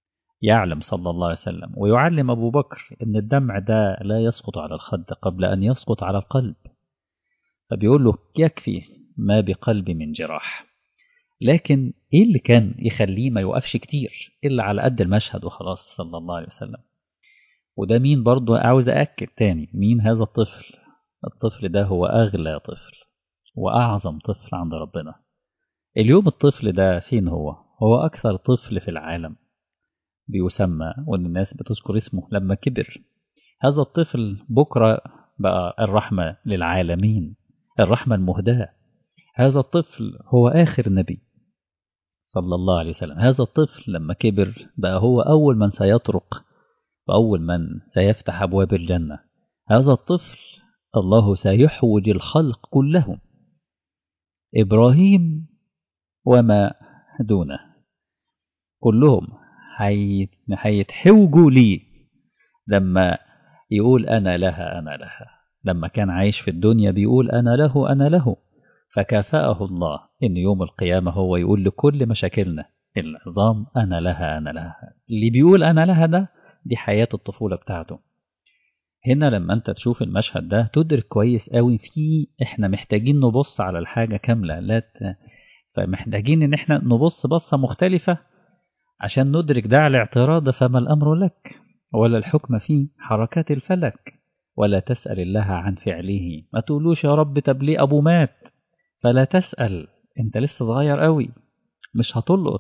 Speaker 1: يعلم صلى الله عليه وسلم ويعلم أبو بكر أن الدمع ده لا يسقط على الخد قبل أن يسقط على القلب فبيقول له يكفي ما بقلب من جراح لكن إيه اللي كان يخليه ما يوقفش كتير إلا على قد المشهد وخلاص صلى الله عليه وسلم وده مين برضه عاوز أأكد تاني مين هذا الطفل الطفل ده هو أغلى طفل وأعظم طفل عند ربنا اليوم الطفل ده فين هو هو أكثر طفل في العالم بيسمى وان الناس بتذكر اسمه لما كبر هذا الطفل بكرة بقى الرحمة للعالمين الرحمة المهداة هذا الطفل هو آخر نبي صلى الله عليه وسلم هذا الطفل لما كبر بقى هو أول من سيطرق وأول من سيفتح أبواب الجنة هذا الطفل الله سيحوج الخلق كلهم إبراهيم وما دونه كلهم هيتحوجوا لي لما يقول أنا لها أنا لها لما كان عايش في الدنيا بيقول أنا له أنا له فكافأه الله إن يوم القيامة هو يقول لكل مشاكلنا العظام أنا لها أنا لها اللي بيقول أنا لها ده دي حياة الطفولة بتاعته هنا لما أنت تشوف المشهد ده تدرك كويس قوي في إحنا محتاجين نبص على الحاجة كاملة لا ت... فمحتاجين إن إحنا نبص بصة مختلفة عشان ندرك دع الاعتراض فما الأمر لك ولا الحكم في حركات الفلك ولا تسأل الله عن فعله ما تقولوش يا رب طب ليه أبو مات فلا تسأل أنت لسه صغير قوي مش هتلقط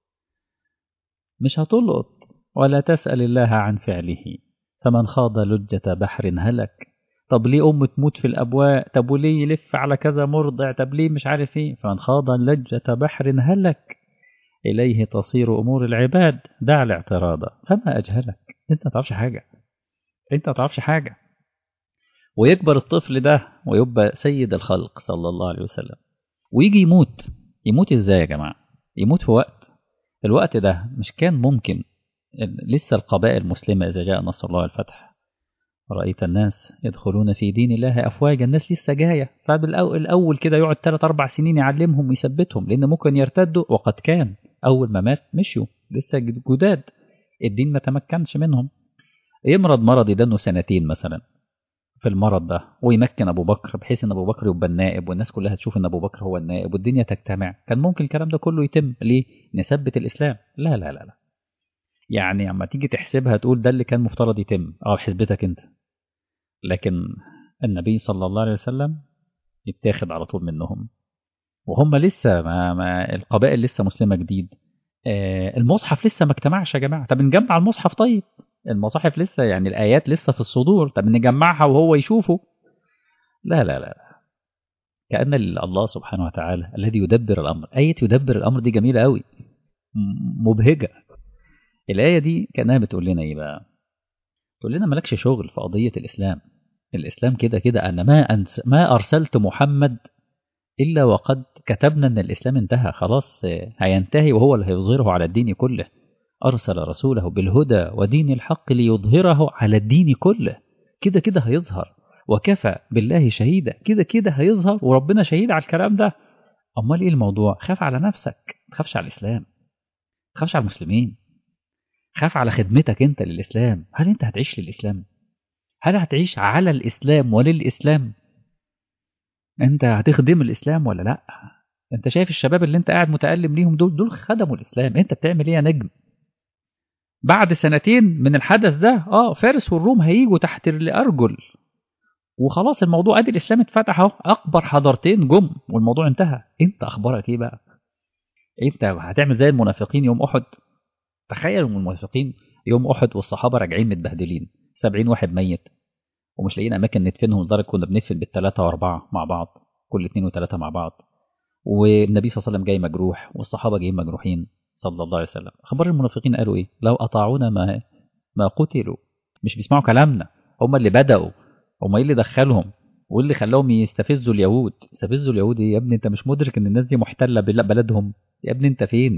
Speaker 1: مش هتلقط ولا تسأل الله عن فعله فمن خاض لجة بحر هلك طب ليه أم تموت في الأبواء طب وليه يلف على كذا مرضع طب ليه مش عارف ايه فمن خاض لجة بحر هلك إليه تصير أمور العباد دع الاعتراض فما أجهلك أنت ما تعرفش حاجة أنت ما تعرفش حاجة ويكبر الطفل ده ويبقى سيد الخلق صلى الله عليه وسلم ويجي يموت يموت ازاي يا جماعة يموت في وقت الوقت ده مش كان ممكن لسه القبائل المسلمة إذا جاء نصر الله الفتح رأيت الناس يدخلون في دين الله أفواجا الناس لسه جاية فبالأول كده يقعد 3 أربع سنين يعلمهم ويثبتهم لأن ممكن يرتدوا وقد كان أول ما مات مشيوا لسه جداد الدين ما تمكنش منهم يمرض مرض يدنه سنتين مثلا في المرض ده ويمكن ابو بكر بحيث ان ابو بكر يبقى النائب والناس كلها تشوف ان ابو بكر هو النائب والدنيا تجتمع كان ممكن الكلام ده كله يتم ليه نثبت الاسلام لا لا لا لا يعني اما تيجي تحسبها تقول ده اللي كان مفترض يتم اه بحسبتك انت لكن النبي صلى الله عليه وسلم يتاخد على طول منهم وهم لسه ما, ما القبائل لسه مسلمه جديد آه المصحف لسه ما اجتمعش يا جماعه طب نجمع المصحف طيب المصاحف لسه يعني الآيات لسه في الصدور طب نجمعها وهو يشوفه لا لا لا كأن الله سبحانه وتعالى الذي يدبر الأمر آية يدبر الأمر دي جميلة قوي مبهجة الآية دي كأنها بتقول لنا إيه بقى تقول لنا مالكش شغل في قضية الإسلام الإسلام كده كده أنا ما أنس ما أرسلت محمد إلا وقد كتبنا أن الإسلام انتهى خلاص هينتهي وهو اللي هيظهره على الدين كله أرسل رسوله بالهدى ودين الحق ليظهره على الدين كله كده كده هيظهر وكفى بالله شهيدا كده كده هيظهر وربنا شهيد على الكلام ده أمال إيه الموضوع خاف على نفسك تخافش على الإسلام تخافش على المسلمين خاف على خدمتك أنت للإسلام هل أنت هتعيش للإسلام هل هتعيش على الإسلام وللإسلام أنت هتخدم الإسلام ولا لأ أنت شايف الشباب اللي أنت قاعد متألم ليهم دول دول خدموا الإسلام أنت بتعمل إيه يا نجم بعد سنتين من الحدث ده اه فارس والروم هيجوا تحت الارجل وخلاص الموضوع ادي الاسلام اتفتح اهو اكبر حضارتين جم والموضوع انتهى انت اخبارك ايه بقى انت هتعمل زي المنافقين يوم احد تخيل المنافقين يوم احد والصحابه راجعين متبهدلين 70 واحد ميت ومش لاقيين اماكن ندفنهم لدرجه كنا بندفن بالثلاثه واربعه مع بعض كل اثنين وثلاثه مع بعض والنبي صلى الله عليه وسلم جاي مجروح والصحابه جايين مجروحين صلى الله عليه وسلم اخبار المنافقين قالوا ايه لو اطاعونا ما ما قتلوا مش بيسمعوا كلامنا هم اللي بداوا هم ايه اللي دخلهم وايه اللي خلاهم يستفزوا اليهود يستفزوا اليهود ايه يا ابني انت مش مدرك ان الناس دي محتله بلدهم يا ابني انت فين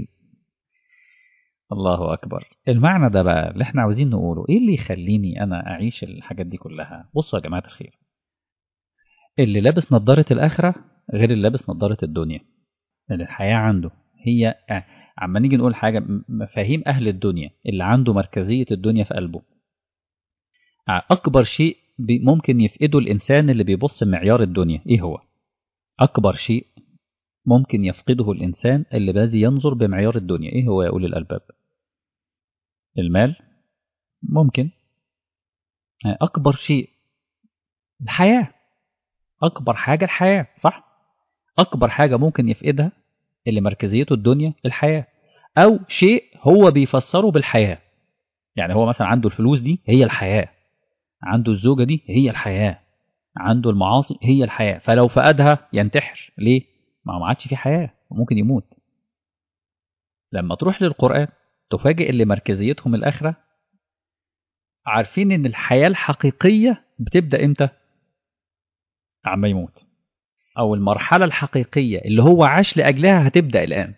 Speaker 1: الله اكبر المعنى ده بقى اللي احنا عاوزين نقوله ايه اللي يخليني انا اعيش الحاجات دي كلها بصوا يا جماعه الخير اللي لابس نظاره الاخره غير اللي لابس نظاره الدنيا الحياه عنده هي عما نيجي نقول حاجة مفاهيم أهل الدنيا اللي عنده مركزية الدنيا في قلبه أكبر شيء ممكن يفقده الإنسان اللي بيبص معيار الدنيا إيه هو؟ أكبر شيء ممكن يفقده الإنسان اللي بازي ينظر بمعيار الدنيا إيه هو يا أولي الألباب؟ المال ممكن أكبر شيء الحياة أكبر حاجة الحياة صح؟ أكبر حاجة ممكن يفقدها اللي مركزيته الدنيا الحياة أو شيء هو بيفسره بالحياة يعني هو مثلا عنده الفلوس دي هي الحياة عنده الزوجة دي هي الحياة عنده المعاصي هي الحياة فلو فقدها ينتحر ليه؟ ما ما عادش في حياة وممكن يموت لما تروح للقرآن تفاجئ اللي مركزيتهم الآخرة عارفين إن الحياة الحقيقية بتبدأ إمتى؟ عما يموت أو المرحلة الحقيقية اللي هو عاش لأجلها هتبدأ الآن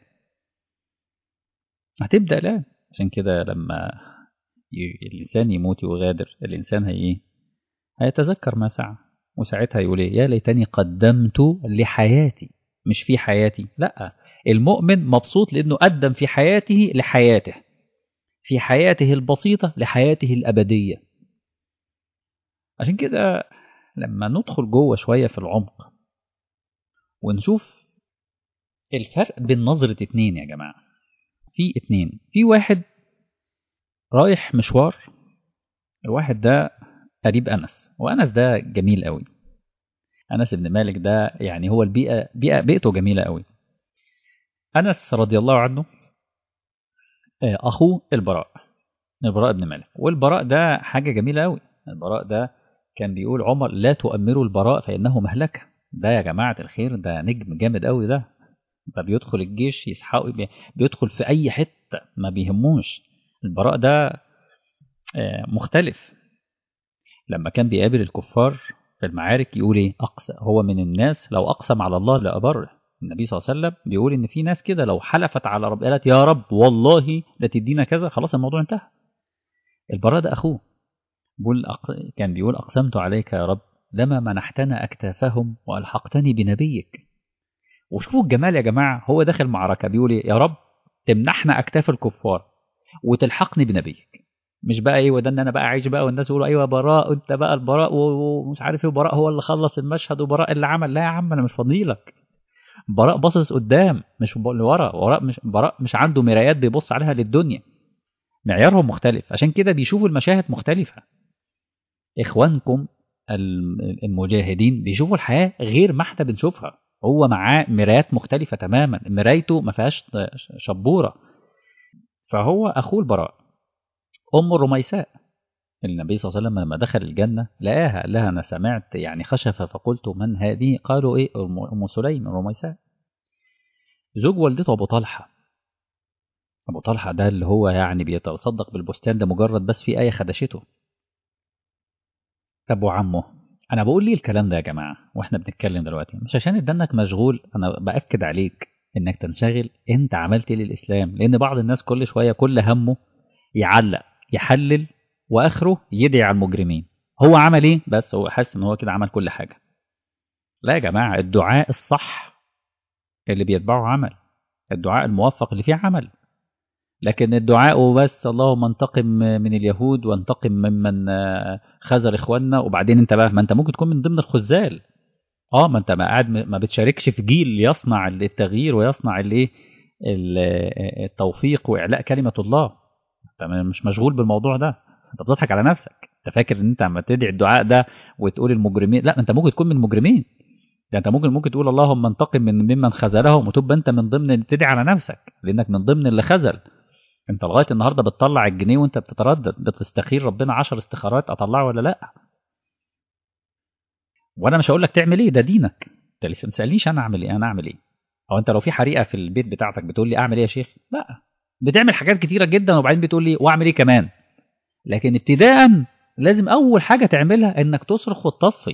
Speaker 1: هتبدأ الآن عشان كده لما الإنسان يموت ويغادر الإنسان هي إيه؟ هيتذكر ما سعى وساعتها يقول إيه؟ يا ليتني قدمت لحياتي مش في حياتي لا المؤمن مبسوط لأنه قدم في حياته لحياته في حياته البسيطة لحياته الأبدية عشان كده لما ندخل جوه شوية في العمق ونشوف الفرق بين نظرة اتنين يا جماعة في اتنين في واحد رايح مشوار الواحد ده قريب أنس وأنس ده جميل قوي أنس بن مالك ده يعني هو البيئة بيئة بيئته جميلة قوي أنس رضي الله عنه أخوه البراء البراء بن مالك والبراء ده حاجة جميلة قوي البراء ده كان بيقول عمر لا تؤمروا البراء فإنه مهلكة ده يا جماعة الخير ده نجم جامد قوي ده ده بيدخل الجيش يسحقه بيدخل في أي حتة ما بيهموش البراء ده مختلف لما كان بيقابل الكفار في المعارك يقول ايه أقسى هو من الناس لو أقسم على الله لأبره النبي صلى الله عليه وسلم بيقول إن في ناس كده لو حلفت على رب قالت يا رب والله لا تدينا كذا خلاص الموضوع انتهى البراء ده أخوه بيقول أق... كان بيقول أقسمت عليك يا رب لما منحتنا أكتافهم وألحقتني بنبيك وشوفوا الجمال يا جماعة هو داخل معركة بيقول إيه يا رب تمنحنا أكتاف الكفار وتلحقني بنبيك مش بقى ايه وده ان انا بقى عايش بقى والناس يقولوا ايوه براء انت بقى البراء ومش عارف ايه براء هو اللي خلص المشهد وبراء اللي عمل لا يا عم انا مش فضيلك براء باصص قدام مش لورا براء مش براء مش عنده مرايات بيبص عليها للدنيا معيارهم مختلف عشان كده بيشوفوا المشاهد مختلفة إخوانكم المجاهدين بيشوفوا الحياة غير ما احنا بنشوفها هو معاه مرايات مختلفة تماما مرايته ما فيهاش شبورة فهو أخوه البراء أم الرميساء النبي صلى الله عليه وسلم لما دخل الجنة لقاها لها أنا سمعت يعني خشف فقلت من هذه قالوا إيه أم سليم الرميساء زوج والدته أبو طلحة أبو طلحة ده اللي هو يعني بيتصدق بالبستان ده مجرد بس في آية خدشته طب وعمه أنا بقول ليه الكلام ده يا جماعة وإحنا بنتكلم دلوقتي مش عشان إدانك مشغول أنا بأكد عليك إنك تنشغل أنت عملت إيه للإسلام لأن بعض الناس كل شوية كل همه يعلق يحلل واخره يدعي على المجرمين هو عمل ايه بس هو حاسس ان هو كده عمل كل حاجه لا يا جماعه الدعاء الصح اللي بيتبعه عمل الدعاء الموفق اللي فيه عمل لكن الدعاء وبس اللهم انتقم من اليهود وانتقم ممن خذل اخواننا وبعدين انت بقى ما انت ممكن تكون من ضمن الخزال اه ما انت ما قاعد ما بتشاركش في جيل يصنع التغيير ويصنع الايه التوفيق واعلاء كلمه الله انت مش مشغول بالموضوع ده انت بتضحك على نفسك انت فاكر ان انت لما تدعي الدعاء ده وتقول المجرمين لا انت ممكن تكون من المجرمين ده انت ممكن ممكن تقول اللهم انتقم من ممن خذلهم وتبقى انت من ضمن تدعي على نفسك لانك من ضمن اللي خذل انت لغايه النهارده بتطلع الجنيه وانت بتتردد بتستخير ربنا عشر استخارات اطلعه ولا لا وانا مش هقول لك تعمل ايه ده دينك انت لسه ما تسالنيش انا اعمل ايه انا اعمل ايه او انت لو في حريقه في البيت بتاعتك بتقول لي اعمل ايه يا شيخ لا بتعمل حاجات كتيره جدا وبعدين بتقول لي واعمل ايه كمان لكن ابتداء لازم اول حاجه تعملها انك تصرخ وتطفي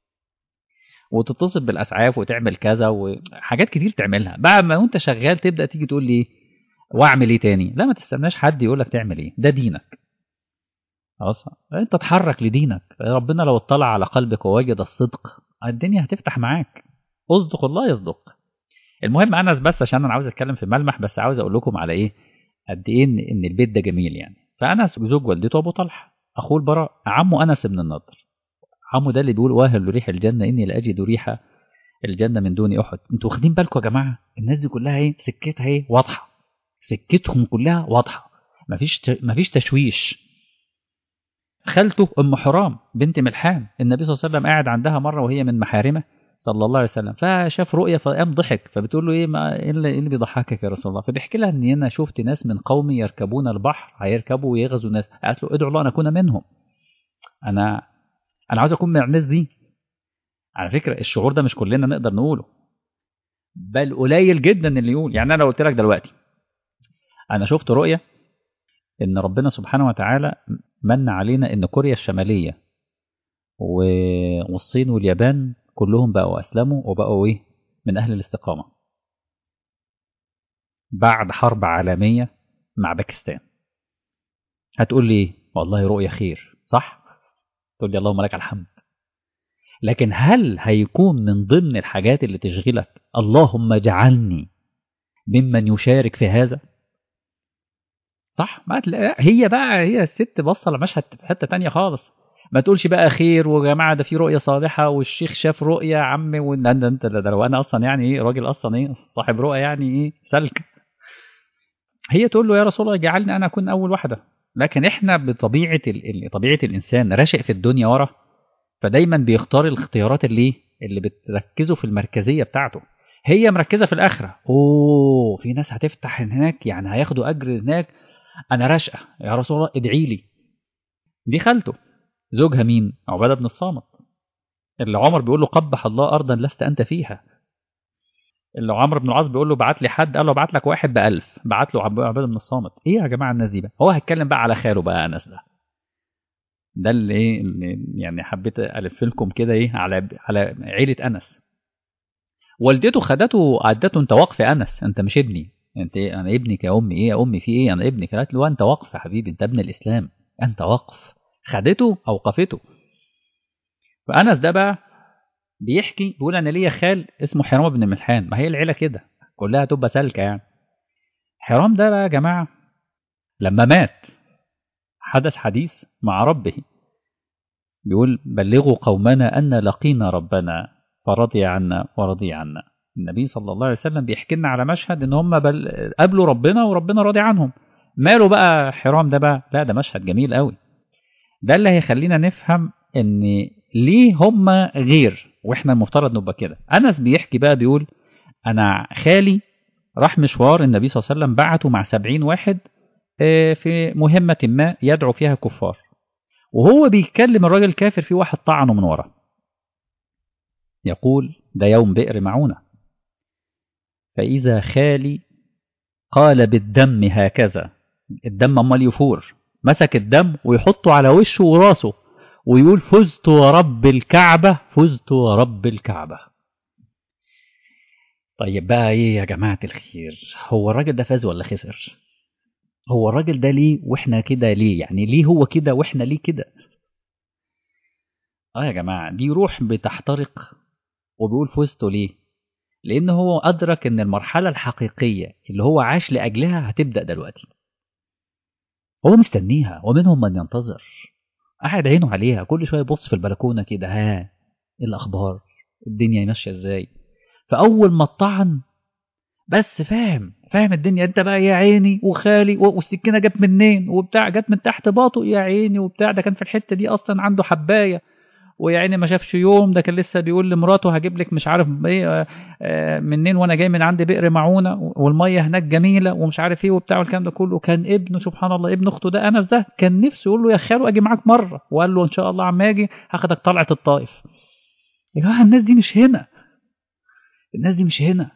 Speaker 1: وتتصل بالاسعاف وتعمل كذا وحاجات كتير تعملها بعد ما وانت شغال تبدا تيجي تقول لي واعمل ايه تاني لا ما تستناش حد يقول لك تعمل ايه ده دينك خلاص انت تحرك لدينك ربنا لو اطلع على قلبك ووجد الصدق الدنيا هتفتح معاك اصدق الله يصدق المهم انس بس عشان انا عاوز اتكلم في ملمح بس عاوز اقول لكم على ايه قد ايه ان إن البيت ده جميل يعني فانس زوج والدته ابو طلحه اخوه البراء عمه انس بن النضر عمه ده اللي بيقول واهل ريح الجنه اني لاجد ريح الجنه من دون احد انتوا واخدين بالكم يا جماعه الناس دي كلها ايه سكتها ايه واضحه سكتهم كلها واضحه مفيش ت... مفيش تشويش خالته ام حرام بنت ملحان النبي صلى الله عليه وسلم قاعد عندها مره وهي من محارمه صلى الله عليه وسلم فشاف رؤيا فقام ضحك فبتقول له ايه ما ايه اللي, إيه اللي بيضحكك يا رسول الله فبيحكي لها ان انا شفت ناس من قومي يركبون البحر هيركبوا ويغزوا ناس قالت له ادعو الله ان اكون منهم انا انا عاوز اكون من الناس دي على فكره الشعور ده مش كلنا نقدر نقوله بل قليل جدا اللي يقول يعني انا لو قلت لك دلوقتي انا شفت رؤيه ان ربنا سبحانه وتعالى من علينا ان كوريا الشماليه والصين واليابان كلهم بقوا اسلموا وبقوا ايه من اهل الاستقامه بعد حرب عالميه مع باكستان هتقول لي ايه والله رؤيه خير صح تقول لي اللهم لك الحمد لكن هل هيكون من ضمن الحاجات اللي تشغلك اللهم اجعلني ممن يشارك في هذا صح ما تلاقي هي بقى هي الست بصه لمشهد في حته تانية خالص ما تقولش بقى خير وجماعه ده في رؤيه صالحه والشيخ شاف رؤيه يا عم وده انت ده لو انا اصلا يعني ايه راجل اصلا ايه صاحب رؤيه يعني ايه سلك هي تقول له يا رسول الله اجعلني انا اكون اول واحده لكن احنا بطبيعه ال... طبيعه الانسان راشق في الدنيا ورا فدايما بيختار الاختيارات اللي اللي بتركزه في المركزيه بتاعته هي مركزه في الاخره اوه في ناس هتفتح هناك يعني هياخدوا اجر هناك انا راشقه يا رسول الله ادعي لي دي خالته زوجها مين عباده بن الصامت اللي عمر بيقول له قبح الله ارضا لست انت فيها اللي عمرو بن العاص بيقول له بعت لي حد قال له بعت لك واحد بألف بعت له عباده بن الصامت ايه يا جماعه الناس دي بقى هو هيتكلم بقى على خاله بقى انس ده ده اللي ايه يعني حبيت الف لكم كده ايه على على عيله انس والدته خدته عدته انت وقف انس انت مش ابني انت ايه انا ابنك يا امي ايه يا امي في ايه انا ابنك قالت له انت وقف يا حبيبي انت ابن الاسلام انت وقف خدته اوقفته فانس ده بقى بيحكي بيقول انا ليا خال اسمه حرام بن ملحان ما هي العيله كده كلها تبقى سالكه يعني حرام ده بقى يا جماعه لما مات حدث حديث مع ربه بيقول بلغوا قومنا ان لقينا ربنا فرضي عنا ورضي عنا النبي صلى الله عليه وسلم بيحكي لنا على مشهد ان هم بل... قابلوا ربنا وربنا راضي عنهم ماله بقى حرام ده بقى لا ده مشهد جميل قوي ده اللي هيخلينا نفهم ان ليه هم غير واحنا المفترض نبقى كده انس بيحكي بقى بيقول انا خالي راح مشوار النبي صلى الله عليه وسلم بعته مع سبعين واحد في مهمة ما يدعو فيها كفار وهو بيتكلم الراجل الكافر في واحد طعنه من ورا يقول ده يوم بئر معونة فإذا خالي قال بالدم هكذا الدم امال يفور مسك الدم ويحطه على وشه وراسه ويقول فزت ورب الكعبة فزت ورب الكعبة طيب بقى ايه يا جماعة الخير هو الراجل ده فاز ولا خسر هو الراجل ده ليه واحنا كده ليه يعني ليه هو كده واحنا ليه كده اه يا جماعة دي روح بتحترق وبيقول فزت ليه لان هو ادرك ان المرحلة الحقيقية اللي هو عاش لاجلها هتبدأ دلوقتي هو مستنيها ومنهم من ينتظر قاعد عينه عليها كل شويه يبص في البلكونه كده ها ايه الاخبار الدنيا ماشيه ازاي فاول ما الطعن بس فاهم فاهم الدنيا انت بقى يا عيني وخالي والسكينه جت منين وبتاع جت من تحت باطه يا عيني وبتاع ده كان في الحته دي اصلا عنده حبايه ويا عيني ما شافش يوم ده كان لسه بيقول لمراته هجيب لك مش عارف ايه منين وانا جاي من عند بئر معونه والميه هناك جميله ومش عارف ايه وبتاع والكلام ده كله كان ابنه سبحان الله ابن اخته ده انس ده كان نفسه يقول له يا خالو اجي معاك مره وقال له ان شاء الله عم اجي هاخدك طلعه الطائف يا جماعه الناس دي مش هنا الناس دي مش هنا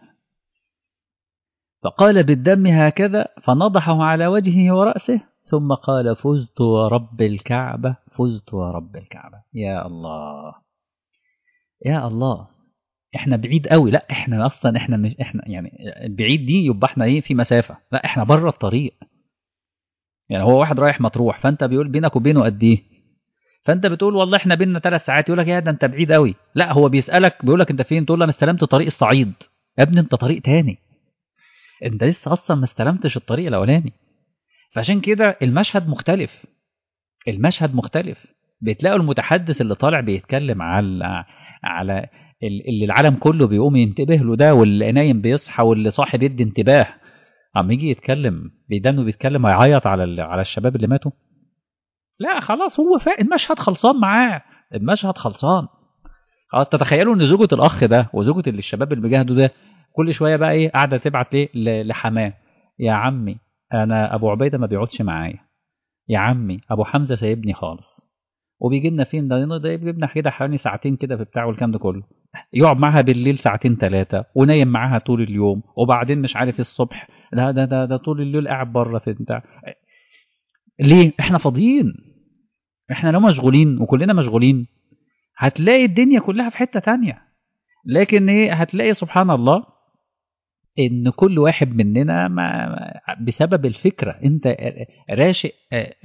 Speaker 1: فقال بالدم هكذا فنضحه على وجهه ورأسه ثم قال فزت ورب الكعبة فزت ورب الكعبة يا الله يا الله احنا بعيد قوي لا احنا اصلا احنا مش احنا يعني بعيد دي يبقى احنا ايه في مسافة لا احنا بره الطريق يعني هو واحد رايح مطروح فانت بيقول بينك وبينه قد ايه فانت بتقول والله احنا بيننا ثلاث ساعات يقول لك يا ده انت بعيد قوي لا هو بيسالك بيقول لك انت فين تقول له انا استلمت طريق الصعيد يا ابني انت طريق تاني انت لسه اصلا ما استلمتش الطريق الاولاني فعشان كده المشهد مختلف المشهد مختلف بتلاقوا المتحدث اللي طالع بيتكلم على على اللي العالم كله بيقوم ينتبه له ده واللي نايم بيصحى واللي صاحي بيدي انتباه عم يجي يتكلم بيدانه بيتكلم هيعيط على على الشباب اللي ماتوا لا خلاص هو فا المشهد خلصان معاه المشهد خلصان خلاص تتخيلوا ان زوجة الاخ ده وزوجة اللي الشباب اللي بيجاهدوا ده كل شويه بقى ايه قاعده تبعت ليه لحماه يا عمي انا ابو عبيده ما بيقعدش معايا يا عمي ابو حمزه سايبني خالص وبيجي لنا فين ده ده يجيب لنا كده حوالي ساعتين كده في بتاعه والكلام ده كله يقعد معاها بالليل ساعتين ثلاثه ونايم معاها طول اليوم وبعدين مش عارف الصبح لا ده ده ده طول الليل قاعد بره في بتاع ليه احنا فاضيين احنا لو مشغولين وكلنا مشغولين هتلاقي الدنيا كلها في حته تانية لكن ايه هتلاقي سبحان الله ان كل واحد مننا ما بسبب الفكره انت راشق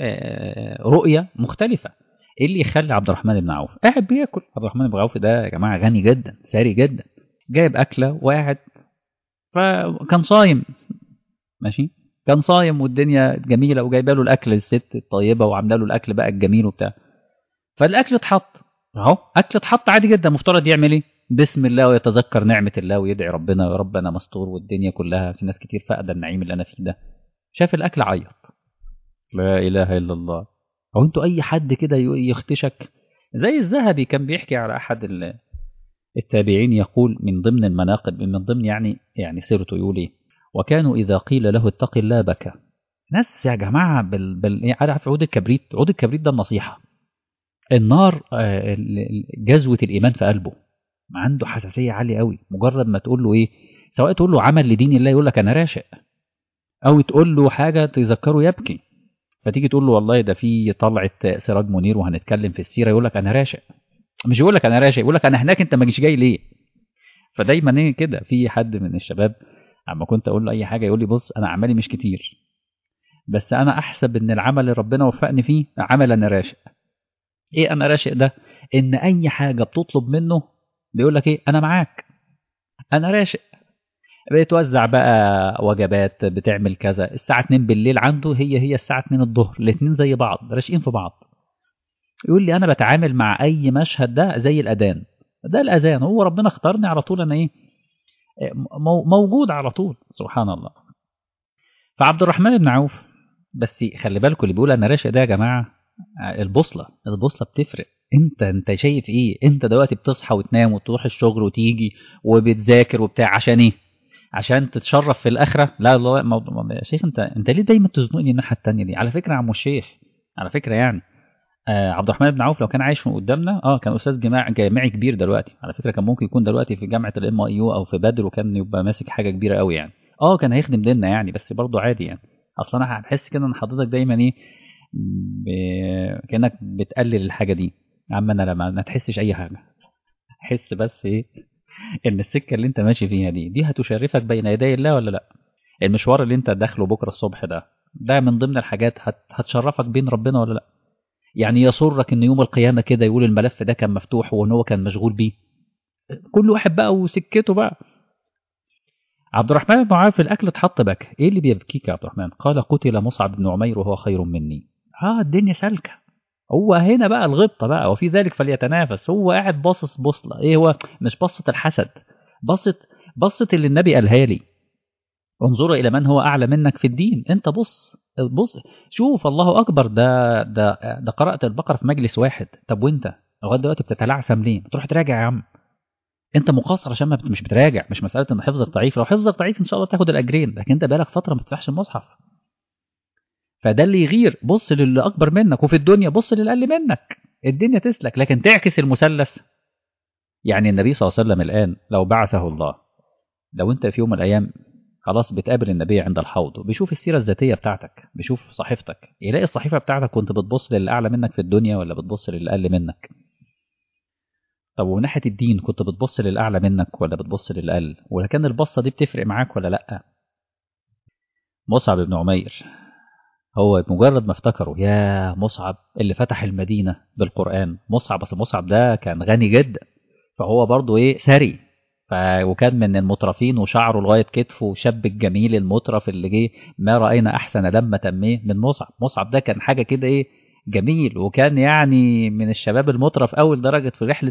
Speaker 1: رؤيه مختلفه ايه اللي يخلي عبد الرحمن بن عوف قاعد بياكل عبد الرحمن بن عوف ده يا جماعه غني جدا ثري جدا جايب اكله وقاعد فكان صايم ماشي كان صايم والدنيا جميله وجايبه له الاكل الست الطيبه وعامله له الاكل بقى الجميل وبتاع فالاكل اتحط اهو اكل اتحط عادي جدا المفترض يعمل ايه بسم الله ويتذكر نعمة الله ويدعي ربنا يا رب أنا مستور والدنيا كلها في ناس كتير فاقدة النعيم اللي أنا فيه ده شاف الأكل عيط لا إله إلا الله أو أنتوا أي حد كده يختشك زي الذهبي كان بيحكي على أحد التابعين يقول من ضمن المناقب من ضمن يعني يعني سيرته يقول إيه وكانوا إذا قيل له اتق الله بكى ناس يا جماعة بال... بال... عارف عود الكبريت عود الكبريت ده النصيحة النار جزوة الإيمان في قلبه عنده حساسيه عاليه قوي مجرد ما تقول له ايه سواء تقول له عمل لدين الله يقول لك انا راشق او تقول له حاجه تذكره يبكي فتيجي تقول له والله ده في طلعه سراج منير وهنتكلم في السيره يقول لك انا راشق مش يقول لك انا راشق يقول لك انا هناك انت ما جيش جاي ليه فدايما ايه كده في حد من الشباب اما كنت اقول له اي حاجه يقول لي بص انا اعمالي مش كتير بس انا احسب ان العمل اللي ربنا وفقني فيه عمل انا راشق ايه انا راشق ده ان اي حاجه بتطلب منه بيقول لك ايه انا معاك انا راشق بتوزع بقى وجبات بتعمل كذا الساعة 2 بالليل عنده هي هي الساعة 2 الظهر الاثنين زي بعض راشقين في بعض يقول لي انا بتعامل مع اي مشهد ده زي الاذان ده الاذان هو ربنا اختارني على طول انا ايه موجود على طول سبحان الله فعبد الرحمن بن عوف بس خلي بالكم اللي بيقول انا راشق ده يا جماعه البوصله البوصله بتفرق انت انت شايف ايه انت دلوقتي بتصحى وتنام وتروح الشغل وتيجي وبتذاكر وبتاع عشان ايه عشان تتشرف في الاخره لا الله موضوع يا شيخ انت انت ليه دايما تزنقني الناحيه الثانيه دي على فكره يا عم الشيخ على فكره يعني آه عبد الرحمن بن عوف لو كان عايش من قدامنا اه كان استاذ جماعي جامعي كبير دلوقتي على فكره كان ممكن يكون دلوقتي في جامعه الام اي يو او في بدر وكان يبقى ماسك حاجه كبيره قوي يعني اه كان هيخدم ديننا يعني بس برضه عادي يعني اصلا انا هحس كده ان حضرتك دايما ايه ب... كانك بتقلل الحاجه دي يا عم انا لما ما تحسش اي حاجه حس بس ايه ان السكه اللي انت ماشي فيها دي دي هتشرفك بين يدي الله ولا لا المشوار اللي انت داخله بكره الصبح ده ده من ضمن الحاجات هت... هتشرفك بين ربنا ولا لا يعني يسرك ان يوم القيامه كده يقول الملف ده كان مفتوح وان هو كان مشغول بيه كل واحد بقى وسكته بقى عبد الرحمن بن عوف الاكل اتحط بك ايه اللي بيبكيك يا عبد الرحمن قال قتل مصعب بن عمير وهو خير مني اه الدنيا سالكه هو هنا بقى الغبطه بقى وفي ذلك فليتنافس هو قاعد باصص بصله ايه هو مش بصه الحسد بصه بصه اللي النبي قالها لي انظروا الى من هو اعلى منك في الدين انت بص بص شوف الله اكبر ده ده ده قرات البقره في مجلس واحد طب وانت لغايه دلوقتي بتتلعثم ليه تروح تراجع يا عم انت مقصر عشان ما مش بتراجع مش مساله ان حفظك ضعيف لو حفظك ضعيف ان شاء الله تاخد الاجرين لكن انت بقالك فتره ما بتفتحش المصحف فده اللي يغير بص للي اكبر منك وفي الدنيا بص للي اقل منك الدنيا تسلك لكن تعكس المثلث يعني النبي صلى الله عليه وسلم الان لو بعثه الله لو انت في يوم من الايام خلاص بتقابل النبي عند الحوض وبيشوف السيره الذاتيه بتاعتك بيشوف صحيفتك يلاقي الصحيفه بتاعتك كنت بتبص للي اعلى منك في الدنيا ولا بتبص للي اقل منك طب ومن ناحيه الدين كنت بتبص للاعلى منك ولا بتبص للاقل ولا كان البصه دي بتفرق معاك ولا لا مصعب بن عمير هو مجرد ما افتكروا يا مصعب اللي فتح المدينه بالقران مصعب اصل مصعب ده كان غني جدا فهو برضه ايه ثري ف... وكان من المطرفين وشعره لغايه كتفه وشاب الجميل المطرف اللي جه ما راينا احسن لما تميه من مصعب مصعب ده كان حاجه كده ايه جميل وكان يعني من الشباب المطرف اول درجه في رحله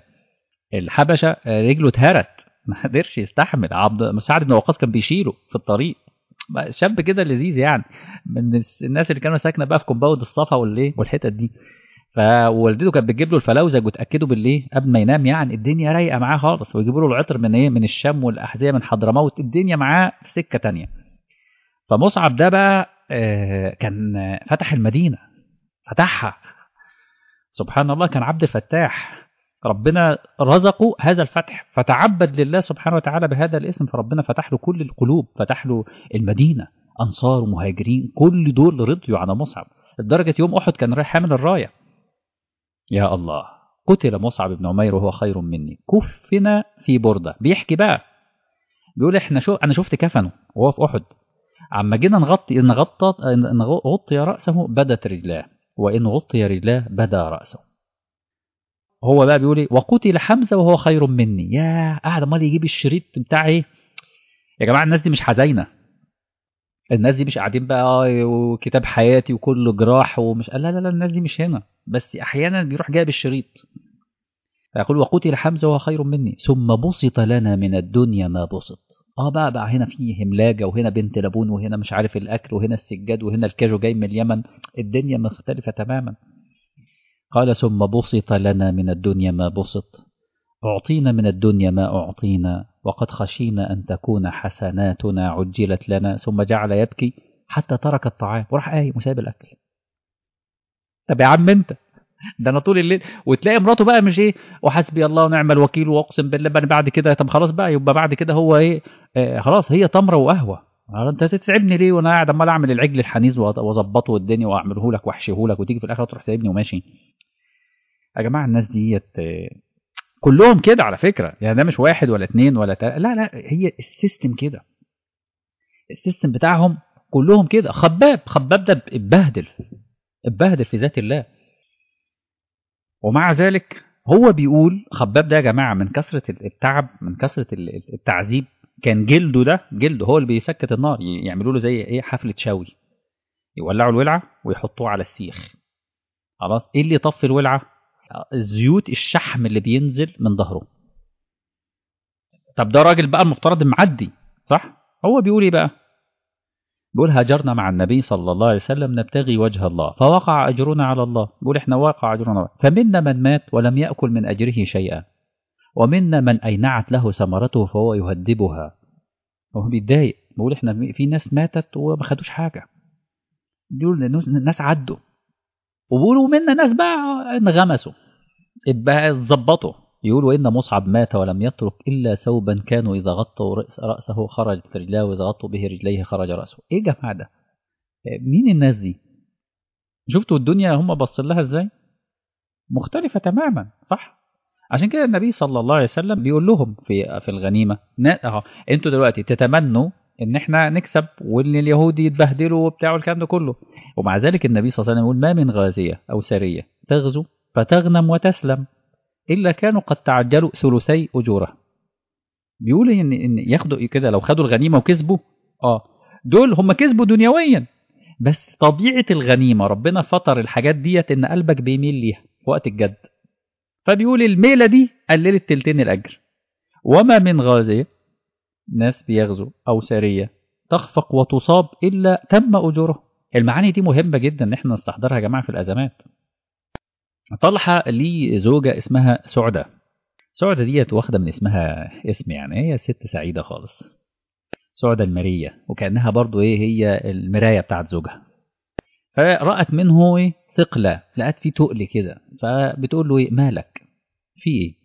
Speaker 1: الحبشه رجله اتهرت ما قدرش يستحمل عبد سعد بن وقاص كان بيشيله في الطريق شاب كده لذيذ يعني من الناس اللي كانوا ساكنه بقى في كومباوند الصفا والايه والحتت دي فوالدته كانت بتجيب له الفلاوزج وتاكده بالليل قبل ما ينام يعني الدنيا رايقه معاه خالص ويجيبوا له العطر من ايه من الشام والاحذيه من حضرموت الدنيا معاه في سكه تانية فمصعب ده بقى كان فتح المدينه فتحها سبحان الله كان عبد فتاح ربنا رزقه هذا الفتح فتعبد لله سبحانه وتعالى بهذا الاسم فربنا فتح له كل القلوب فتح له المدينه انصار ومهاجرين كل دول رضيوا على مصعب لدرجه يوم احد كان رايح حامل الرايه يا الله قتل مصعب بن عمير وهو خير مني كفن في بردة بيحكي بقى بيقول احنا شو انا شفت كفنه وهو في احد عما جينا نغطي ان غطى ان غطي راسه بدت رجلاه وان غطي رجلاه بدا راسه هو بقى بيقول ايه وقتل حمزه وهو خير مني يا قاعد امال يجيب الشريط بتاع ايه يا جماعه الناس دي مش حزينه الناس دي مش قاعدين بقى وكتاب حياتي وكله جراح ومش لا لا لا الناس دي مش هنا بس احيانا بيروح جايب الشريط يقول وقتل حمزه وهو خير مني ثم بسط لنا من الدنيا ما بسط اه بقى بقى هنا في هملاجه وهنا بنت لبون وهنا مش عارف الاكل وهنا السجاد وهنا الكاجو جاي من اليمن الدنيا مختلفه تماما قال ثم بسط لنا من الدنيا ما بسط أعطينا من الدنيا ما أعطينا وقد خشينا أن تكون حسناتنا عجلت لنا ثم جعل يبكي حتى ترك الطعام وراح قايم وسايب الأكل طب يا عم أنت ده أنا طول الليل وتلاقي مراته بقى مش إيه وحسبي الله ونعم الوكيل وأقسم بالله بقى بعد كده طب خلاص بقى يبقى بعد كده هو إيه آه خلاص هي تمرة وقهوة انت تتعبني ليه وانا قاعد عمال اعمل العجل الحنيذ واظبطه الدنيا واعمله لك واحشيه لك وتيجي في الاخر تروح سايبني وماشي يا جماعه الناس ديت كلهم كده على فكره يعني ده مش واحد ولا اتنين ولا تل... لا لا هي السيستم كده السيستم بتاعهم كلهم كده خباب خباب ده اتبهدل اتبهدل في ذات الله ومع ذلك هو بيقول خباب ده يا جماعه من كثره التعب من كثره التعذيب كان جلده ده جلده هو اللي بيسكت النار يعملوا له زي ايه حفله شوي يولعوا الولعه ويحطوه على السيخ خلاص ايه اللي يطفي الولعه زيوت الشحم اللي بينزل من ظهره طب ده راجل بقى المفترض معدي صح هو بيقول ايه بقى بيقول هاجرنا مع النبي صلى الله عليه وسلم نبتغي وجه الله فوقع اجرنا على الله بيقول احنا واقع اجرنا الله فمنا من مات ولم ياكل من اجره شيئا ومنا من اينعت له ثمرته فهو يهدبها وهو بيتضايق بيقول احنا في ناس ماتت وما خدوش حاجه بيقول الناس عدوا وبيقولوا منا ناس بقى انغمسوا اتبقى اتظبطوا يقولوا ان مصعب مات ولم يترك الا ثوبا كانوا اذا غطوا رأس راسه خرجت رجلاه واذا غطوا به رجليه خرج راسه ايه يا جماعه ده مين الناس دي شفتوا الدنيا هم بص لها ازاي مختلفه تماما صح عشان كده النبي صلى الله عليه وسلم بيقول لهم في في الغنيمه اهو انتوا دلوقتي تتمنوا ان احنا نكسب وان اليهود يتبهدلوا وبتاع الكلام ده كله ومع ذلك النبي صلى الله عليه وسلم يقول ما من غازيه او سريه تغزو فتغنم وتسلم الا كانوا قد تعجلوا ثلثي اجورها بيقول ان ان ياخدوا كده لو خدوا الغنيمه وكسبوا اه دول هم كسبوا دنيويا بس طبيعه الغنيمه ربنا فطر الحاجات ديت ان قلبك بيميل ليها في وقت الجد فبيقول الميله دي قللت تلتين الاجر وما من غازيه ناس بيغزو أو سارية تخفق وتصاب إلا تم أجوره المعاني دي مهمة جدا إن احنا نستحضرها يا جماعة في الأزمات طلحة ليه زوجة اسمها سعدة سعدة ديت واخدة من اسمها اسم يعني هي ست سعيدة خالص سعدة المرية وكأنها برضو ايه هي المراية بتاعت زوجها فرأت منه ايه ثقلة لقت فيه تقل كده فبتقول له ايه مالك في ايه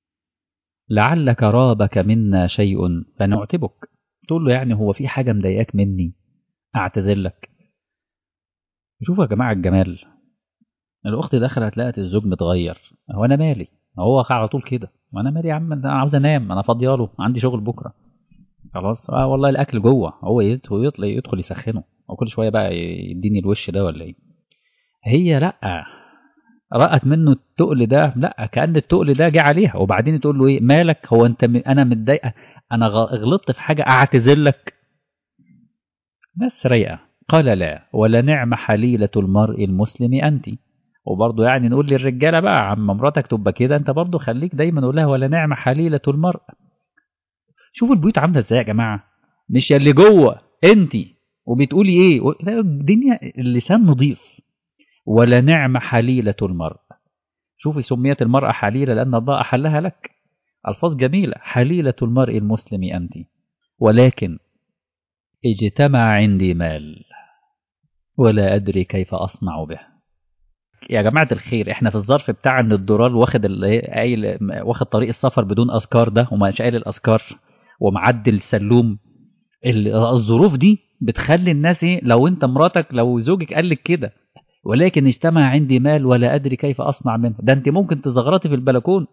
Speaker 1: لعلك رابك منا شيء فنعتبك تقول له يعني هو في حاجة مضايقاك مني أعتذر لك شوفوا يا جماعة الجمال الأخت دخلت لقت الزوج متغير هو أنا مالي هو على طول كده وأنا مالي يا عم أنا عاوز أنام أنا فاضياله عندي شغل بكرة خلاص آه والله الأكل جوه هو يدخل يطلع يدخل يسخنه وكل شوية بقى يديني الوش ده ولا إيه هي لأ رأت منه التقل ده لا كأن التقل ده جه عليها وبعدين تقول له ايه مالك هو انت م... انا متضايقه انا غ- غلطت في حاجه اعتذر لك بس رايقه قال لا ولا نعم حليلة المرء المسلم انت وبرضه يعني نقول للرجاله بقى عم مراتك تبقى كده انت برضه خليك دايما نقول لها ولا نعم حليلة المرء شوفوا البيوت عامله ازاي يا جماعه مش يا اللي جوه انت وبتقولي ايه و- لا الدنيا اللسان نظيف ولا نعم حليلة المرء شوفي سميت المرأة حليلة لأن الله أحلها لك ألفاظ جميلة حليلة المرء المسلم أنت ولكن اجتمع عندي مال ولا أدري كيف أصنع به يا جماعة الخير احنا في الظرف بتاع ان الدولار واخد ال- قايل واخد طريق السفر بدون اذكار ده ومش قايل الاذكار ومعدل السلوم ال- الظروف دي بتخلي الناس ايه لو انت مراتك لو زوجك قال لك كده ولكن اجتمع عندي مال ولا ادري كيف اصنع منه ده انت ممكن تزغرطي في البلكون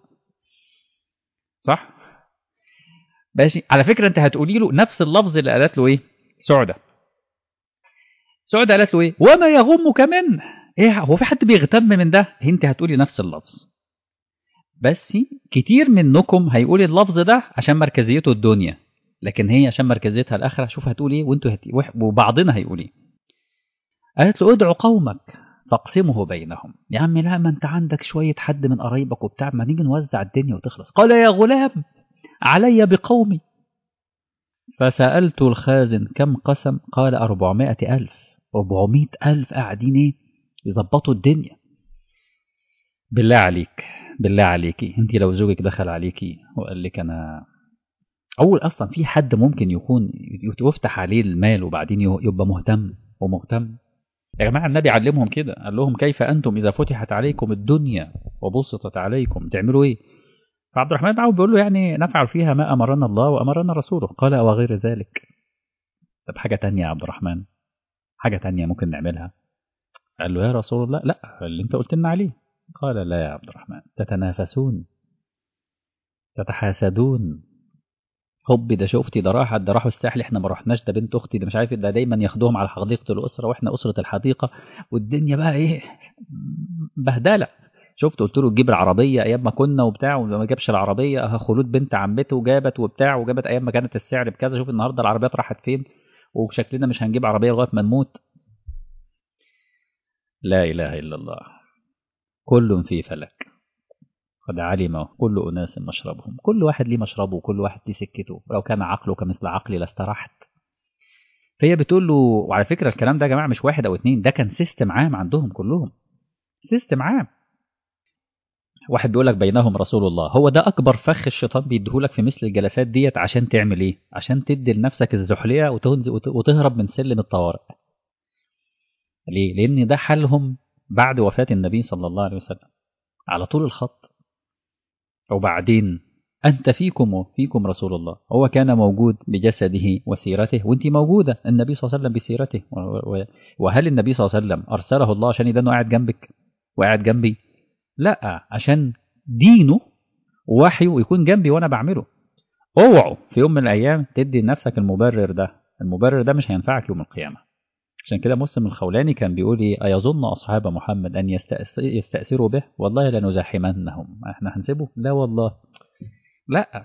Speaker 1: صح ماشي على فكره انت هتقولي له نفس اللفظ اللي قالت له ايه سعده سعده قالت له ايه وما يغمك منه ايه هو في حد بيغتم من ده انت هتقولي نفس اللفظ بس كتير منكم هيقول اللفظ ده عشان مركزيته الدنيا لكن هي عشان مركزيتها الاخره شوف هتقول ايه وانتوا هت... وح- وبعضنا هيقول ايه قالت له ادعو قومك فاقسمه بينهم يا عم لا ما انت عندك شويه حد من قرايبك وبتاع ما نيجي نوزع الدنيا وتخلص قال يا غلام علي بقومي فسألت الخازن كم قسم قال أربعمائة ألف أربعمائة ألف قاعدين إيه يظبطوا الدنيا بالله عليك بالله عليكي انت لو زوجك دخل عليكي وقال لك انا اول اصلا في حد ممكن يكون يفتح عليه المال وبعدين يبقى مهتم ومهتم يا جماعه النبي علمهم كده قال لهم كيف انتم اذا فتحت عليكم الدنيا وبسطت عليكم تعملوا ايه فعبد الرحمن بن عوف بيقول له يعني نفعل فيها ما امرنا الله وامرنا رسوله قال وغير ذلك طب حاجه تانية يا عبد الرحمن حاجه تانية ممكن نعملها قال له يا رسول الله لا اللي انت قلت لنا عليه قال لا يا عبد الرحمن تتنافسون تتحاسدون حبي ده شفتي ده راح ده راحوا الساحل احنا ما رحناش ده بنت اختي ده مش عارف إيه، ده دايما ياخدوهم على حديقه الاسره واحنا اسره الحديقه والدنيا بقى ايه بهدله شفت قلت له تجيب العربيه ايام ما كنا وبتاع وما جابش العربيه اه خلود بنت عمته وجابت وبتاع وجابت ايام ما كانت السعر بكذا شوف النهارده العربيات راحت فين وشكلنا مش هنجيب عربيه لغايه ما نموت لا اله الا الله كل في فلك قد علم كل أناس مشربهم كل واحد ليه مشربه وكل واحد ليه سكته ولو كان عقله كمثل عقلي لاسترحت فهي بتقول له وعلى فكرة الكلام ده يا جماعة مش واحد أو اتنين ده كان سيستم عام عندهم كلهم سيستم عام واحد بيقول لك بينهم رسول الله هو ده أكبر فخ الشيطان بيديهولك في مثل الجلسات ديت عشان تعمل إيه؟ عشان تدي لنفسك الزحلية وتنزل وت- وتهرب من سلم الطوارئ ليه؟ لأن ده حالهم بعد وفاة النبي صلى الله عليه وسلم على طول الخط وبعدين أنت فيكم وفيكم رسول الله هو كان موجود بجسده وسيرته وانت موجودة النبي صلى الله عليه وسلم بسيرته و- و- وهل النبي صلى الله عليه وسلم أرسله الله عشان يدانه قاعد جنبك وقاعد جنبي لا عشان دينه ووحيه يكون جنبي وأنا بعمله اوعوا في يوم من الأيام تدي لنفسك المبرر ده المبرر ده مش هينفعك يوم القيامة عشان كده مسلم الخولاني كان بيقول ايه ايظن اصحاب محمد ان يستأس- يستأثروا به والله لنزاحمنهم احنا هنسيبه لا والله لا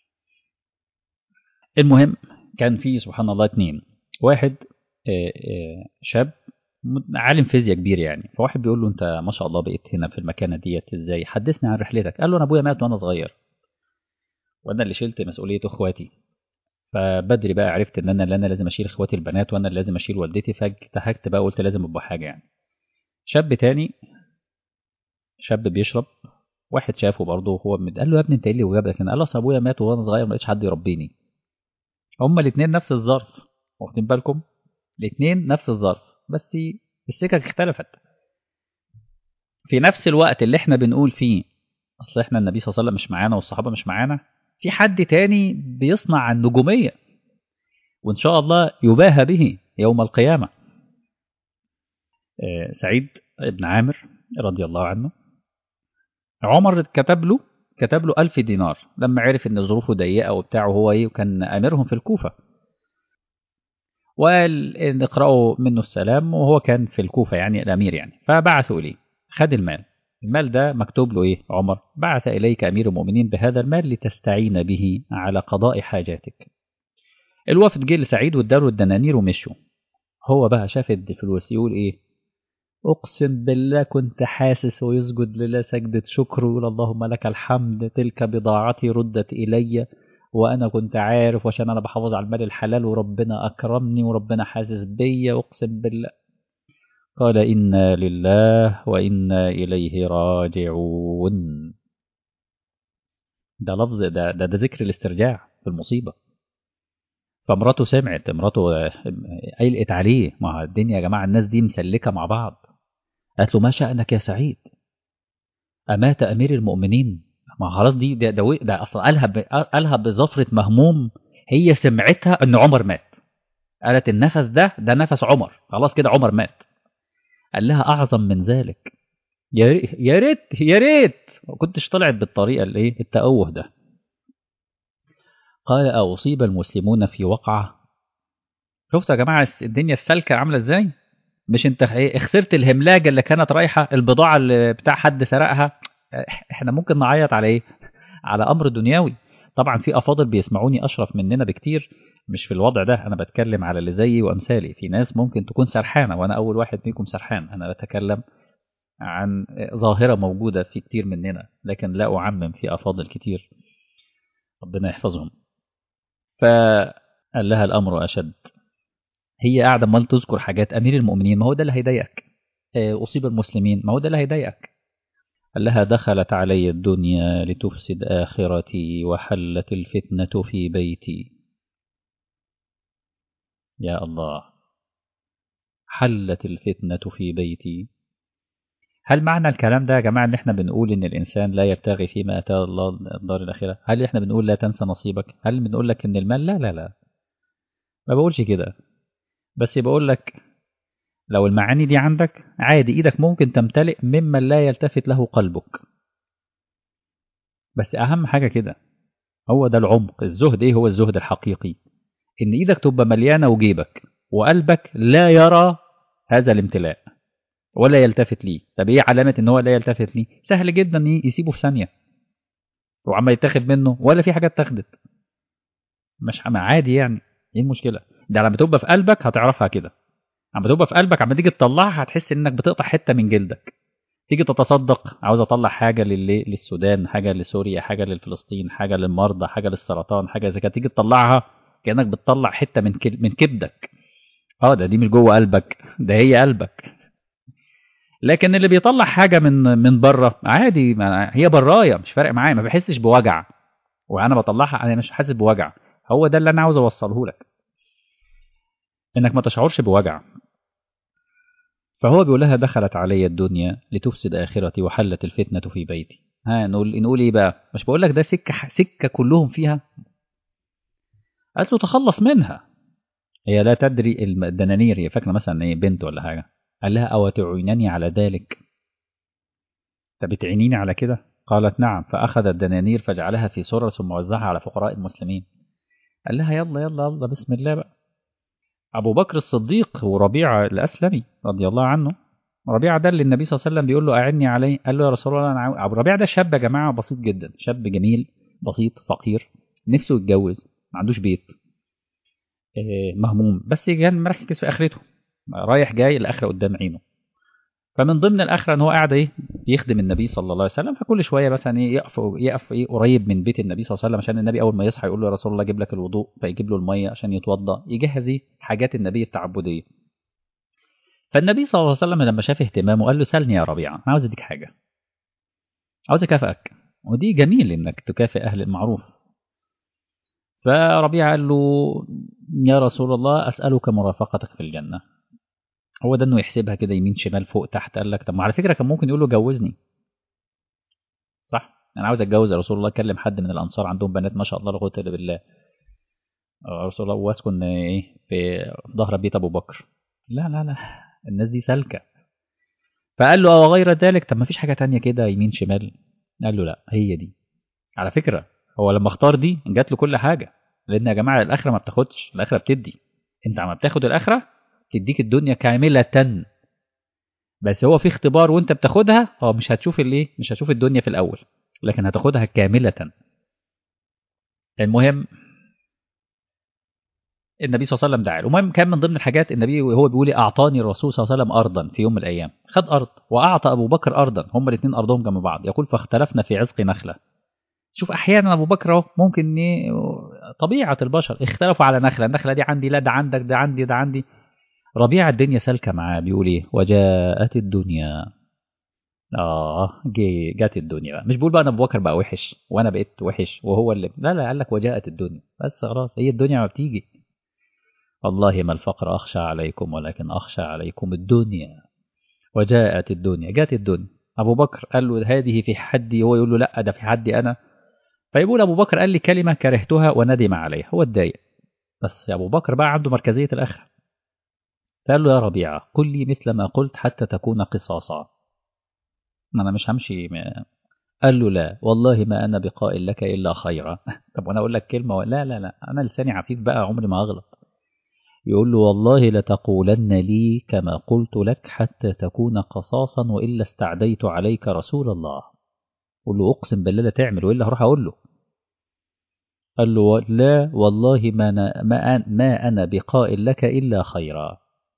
Speaker 1: المهم كان في سبحان الله اتنين واحد آه، آه، شاب م- عالم فيزياء كبير يعني فواحد بيقول له انت ما شاء الله بقيت هنا في المكانه ديت ازاي حدثني عن رحلتك قال له انا ابويا مات وانا صغير وانا اللي شلت مسؤوليه اخواتي فبدري بقى عرفت ان انا اللي انا لازم اشيل اخواتي البنات وانا اللي لازم اشيل والدتي فاجتهدت بقى قلت لازم ابقى حاجه يعني شاب تاني شاب بيشرب واحد شافه برضه وهو مد... قال له يا ابني انت ايه اللي وجابك هنا؟ قال له اصل ابويا مات وانا صغير ما لقيتش حد يربيني. هما الاثنين نفس الظرف واخدين بالكم؟ الاثنين نفس الظرف بس السكك اختلفت. في نفس الوقت اللي احنا بنقول فيه اصل احنا النبي صلى الله عليه وسلم مش معانا والصحابه مش معانا في حد تاني بيصنع النجوميه وان شاء الله يباهى به يوم القيامه. آه، سعيد بن عامر رضي الله عنه عمر كتب له كتب له ألف دينار لما عرف ان ظروفه ضيقه وبتاع وهو ايه وكان اميرهم في الكوفه وقال ان اقرأوا منه السلام وهو كان في الكوفه يعني الامير يعني فبعثوا اليه خد المال المال ده مكتوب له ايه عمر بعث اليك امير المؤمنين بهذا المال لتستعين به على قضاء حاجاتك الوفد جه لسعيد واداله الدنانير ومشوا هو بقى شاف الفلوس يقول ايه اقسم بالله كنت حاسس ويسجد لله سجدة شكر ويقول اللهم لك الحمد تلك بضاعتي ردت الي وانا كنت عارف وعشان انا بحافظ على المال الحلال وربنا اكرمني وربنا حاسس بيا اقسم بالله قال انا لله وانا اليه راجعون ده لفظ ده ده, ده ذكر الاسترجاع في المصيبه فمراته سمعت مراته قلقت عليه ما الدنيا يا جماعه الناس دي مسلكه مع بعض قالت له ما شأنك يا سعيد أمات أمير المؤمنين ما خلاص دي ده, ده, ده أصلا قالها قالها بظفرة مهموم هي سمعتها إن عمر مات قالت النفس ده ده نفس عمر خلاص كده عمر مات قال لها أعظم من ذلك يا ريت يا ريت يا ريت ما كنتش طلعت بالطريقة الايه التأوه ده قال أصيب المسلمون في وقعة شفتوا يا جماعة الدنيا السالكة عاملة ازاي مش انت خسرت الهملاجة اللي كانت رايحة البضاعة اللي بتاع حد سرقها احنا ممكن نعيط على ايه على امر دنيوي طبعا في افاضل بيسمعوني اشرف مننا بكتير مش في الوضع ده انا بتكلم على اللي زيي وامثالي في ناس ممكن تكون سرحانه وانا اول واحد فيكم سرحان انا بتكلم عن ظاهره موجوده في كتير مننا لكن لا اعمم في افاضل كتير ربنا يحفظهم فقال لها الامر اشد هي قاعده امال تذكر حاجات امير المؤمنين ما هو ده اللي هيضايقك اصيب المسلمين ما هو ده اللي هيضايقك قال لها دخلت علي الدنيا لتفسد آخرتي وحلت الفتنة في بيتي يا الله حلت الفتنة في بيتي هل معنى الكلام ده يا جماعة ان احنا بنقول ان الانسان لا يبتغي فيما اتاه الله الدار الاخرة هل احنا بنقول لا تنسى نصيبك هل بنقول لك ان المال لا لا لا ما بقولش كده بس بقول لك لو المعاني دي عندك عادي ايدك ممكن تمتلئ ممن لا يلتفت له قلبك بس اهم حاجه كده هو ده العمق الزهد ايه هو الزهد الحقيقي ان ايدك تبقى مليانه وجيبك وقلبك لا يرى هذا الامتلاء ولا يلتفت ليه طب ايه علامه ان هو لا يلتفت ليه سهل جدا يسيبه في ثانيه وعما يتاخد منه ولا في حاجات اتاخدت مش عادي يعني ايه المشكله ده لما تبقى في قلبك هتعرفها كده اما تبقى في قلبك اما تيجي تطلعها هتحس انك بتقطع حته من جلدك تيجي تتصدق عاوز اطلع حاجه لل... للسودان حاجه لسوريا حاجه للفلسطين حاجه للمرضى حاجه للسرطان حاجه زي كده تيجي تطلعها كانك بتطلع حته من كل... من كبدك اه ده دي مش جوه قلبك ده هي قلبك لكن اللي بيطلع حاجه من من بره عادي ما هي برايه مش فارق معايا ما بحسش بوجع وانا بطلعها انا مش حاسس بوجع هو ده اللي انا عاوز اوصله لك انك ما تشعرش بوجع فهو بيقول لها دخلت علي الدنيا لتفسد اخرتي وحلت الفتنه في بيتي ها نقول نقول ايه بقى مش بقول لك ده سكه سكه كلهم فيها قالت له تخلص منها هي لا تدري الدنانير هي فاكره مثلا ايه بنت ولا حاجه قال لها او تعينني على ذلك فبتعينيني على كده قالت نعم فاخذ الدنانير فجعلها في سره ثم وزعها على فقراء المسلمين قال لها يلا يلا يلا بسم الله بقى أبو بكر الصديق وربيعة الأسلمي رضي الله عنه ربيعة ده اللي النبي صلى الله عليه وسلم بيقول له أعني عليه قال له يا رسول الله أنا أبو ربيعة ده شاب يا جماعة بسيط جدا شاب جميل بسيط فقير نفسه يتجوز ما عندوش بيت مهموم بس كان مركز في آخرته رايح جاي الآخرة قدام عينه فمن ضمن الآخرة إن هو قاعد إيه يخدم النبي صلى الله عليه وسلم فكل شوية مثلا إيه يقف يقف إيه قريب من بيت النبي صلى الله عليه وسلم عشان النبي أول ما يصحى يقول له يا رسول الله أجيب لك الوضوء فيجيب له المية عشان يتوضأ يجهز إيه حاجات النبي التعبدية فالنبي صلى الله عليه وسلم لما شاف اهتمامه قال له سلني يا ربيعة أنا عاوز أديك حاجة عاوز أكافئك ودي جميل إنك تكافئ أهل المعروف فربيعة قال له يا رسول الله أسألك مرافقتك في الجنة هو ده انه يحسبها كده يمين شمال فوق تحت قال لك طب ما على فكره كان ممكن يقول له جوزني صح انا عاوز اتجوز يا رسول الله كلم حد من الانصار عندهم بنات ما شاء الله لا قوه الا بالله رسول الله واسكن ايه في ظهر بيت ابو بكر لا لا لا الناس دي سالكه فقال له وغير ذلك طب ما فيش حاجه تانية كده يمين شمال قال له لا هي دي على فكره هو لما اختار دي جات له كل حاجه لان يا جماعه الاخره ما بتاخدش الاخره بتدي انت عم بتاخد الاخره تديك الدنيا كاملة بس هو في اختبار وانت بتاخدها اه مش هتشوف الايه مش هتشوف الدنيا في الاول لكن هتاخدها كامله المهم النبي صلى الله عليه وسلم دعا له المهم كان من ضمن الحاجات النبي وهو بيقول اعطاني الرسول صلى الله عليه وسلم ارضا في يوم من الايام خد ارض واعطى ابو بكر ارضا هما الاثنين ارضهم جنب بعض يقول فاختلفنا في عزق نخله شوف احيانا ابو بكر اهو ممكن ايه طبيعه البشر اختلفوا على نخله النخله دي عندي لا ده عندك ده عندي ده عندي ربيع الدنيا سالكه معاه بيقول ايه وجاءت الدنيا اه جي جت الدنيا بقى مش بيقول بقى انا ابو بكر بقى وحش وانا بقيت وحش وهو اللي لا لا قال لك وجاءت الدنيا بس خلاص هي الدنيا ما بتيجي والله ما الفقر اخشى عليكم ولكن اخشى عليكم الدنيا وجاءت الدنيا جاءت الدنيا ابو بكر قال له هذه في حدي هو يقول له لا ده في حدي انا فيقول ابو بكر قال لي كلمه كرهتها وندم عليها هو اتضايق بس ابو بكر بقى عنده مركزيه الاخره قال له يا ربيعه قل لي مثل ما قلت حتى تكون قصاصا انا مش همشي ما. قال له لا والله ما انا بقائل لك الا خيرا طب وانا اقول لك كلمه لا لا لا انا لساني عفيف بقى عمري ما اغلط يقول له والله لتقولن لي كما قلت لك حتى تكون قصاصا والا استعديت عليك رسول الله قول له اقسم بالله لا تعمل والا هروح اقول له قال له لا والله ما أنا, ما, أنا ما أنا بقائل لك إلا خيرا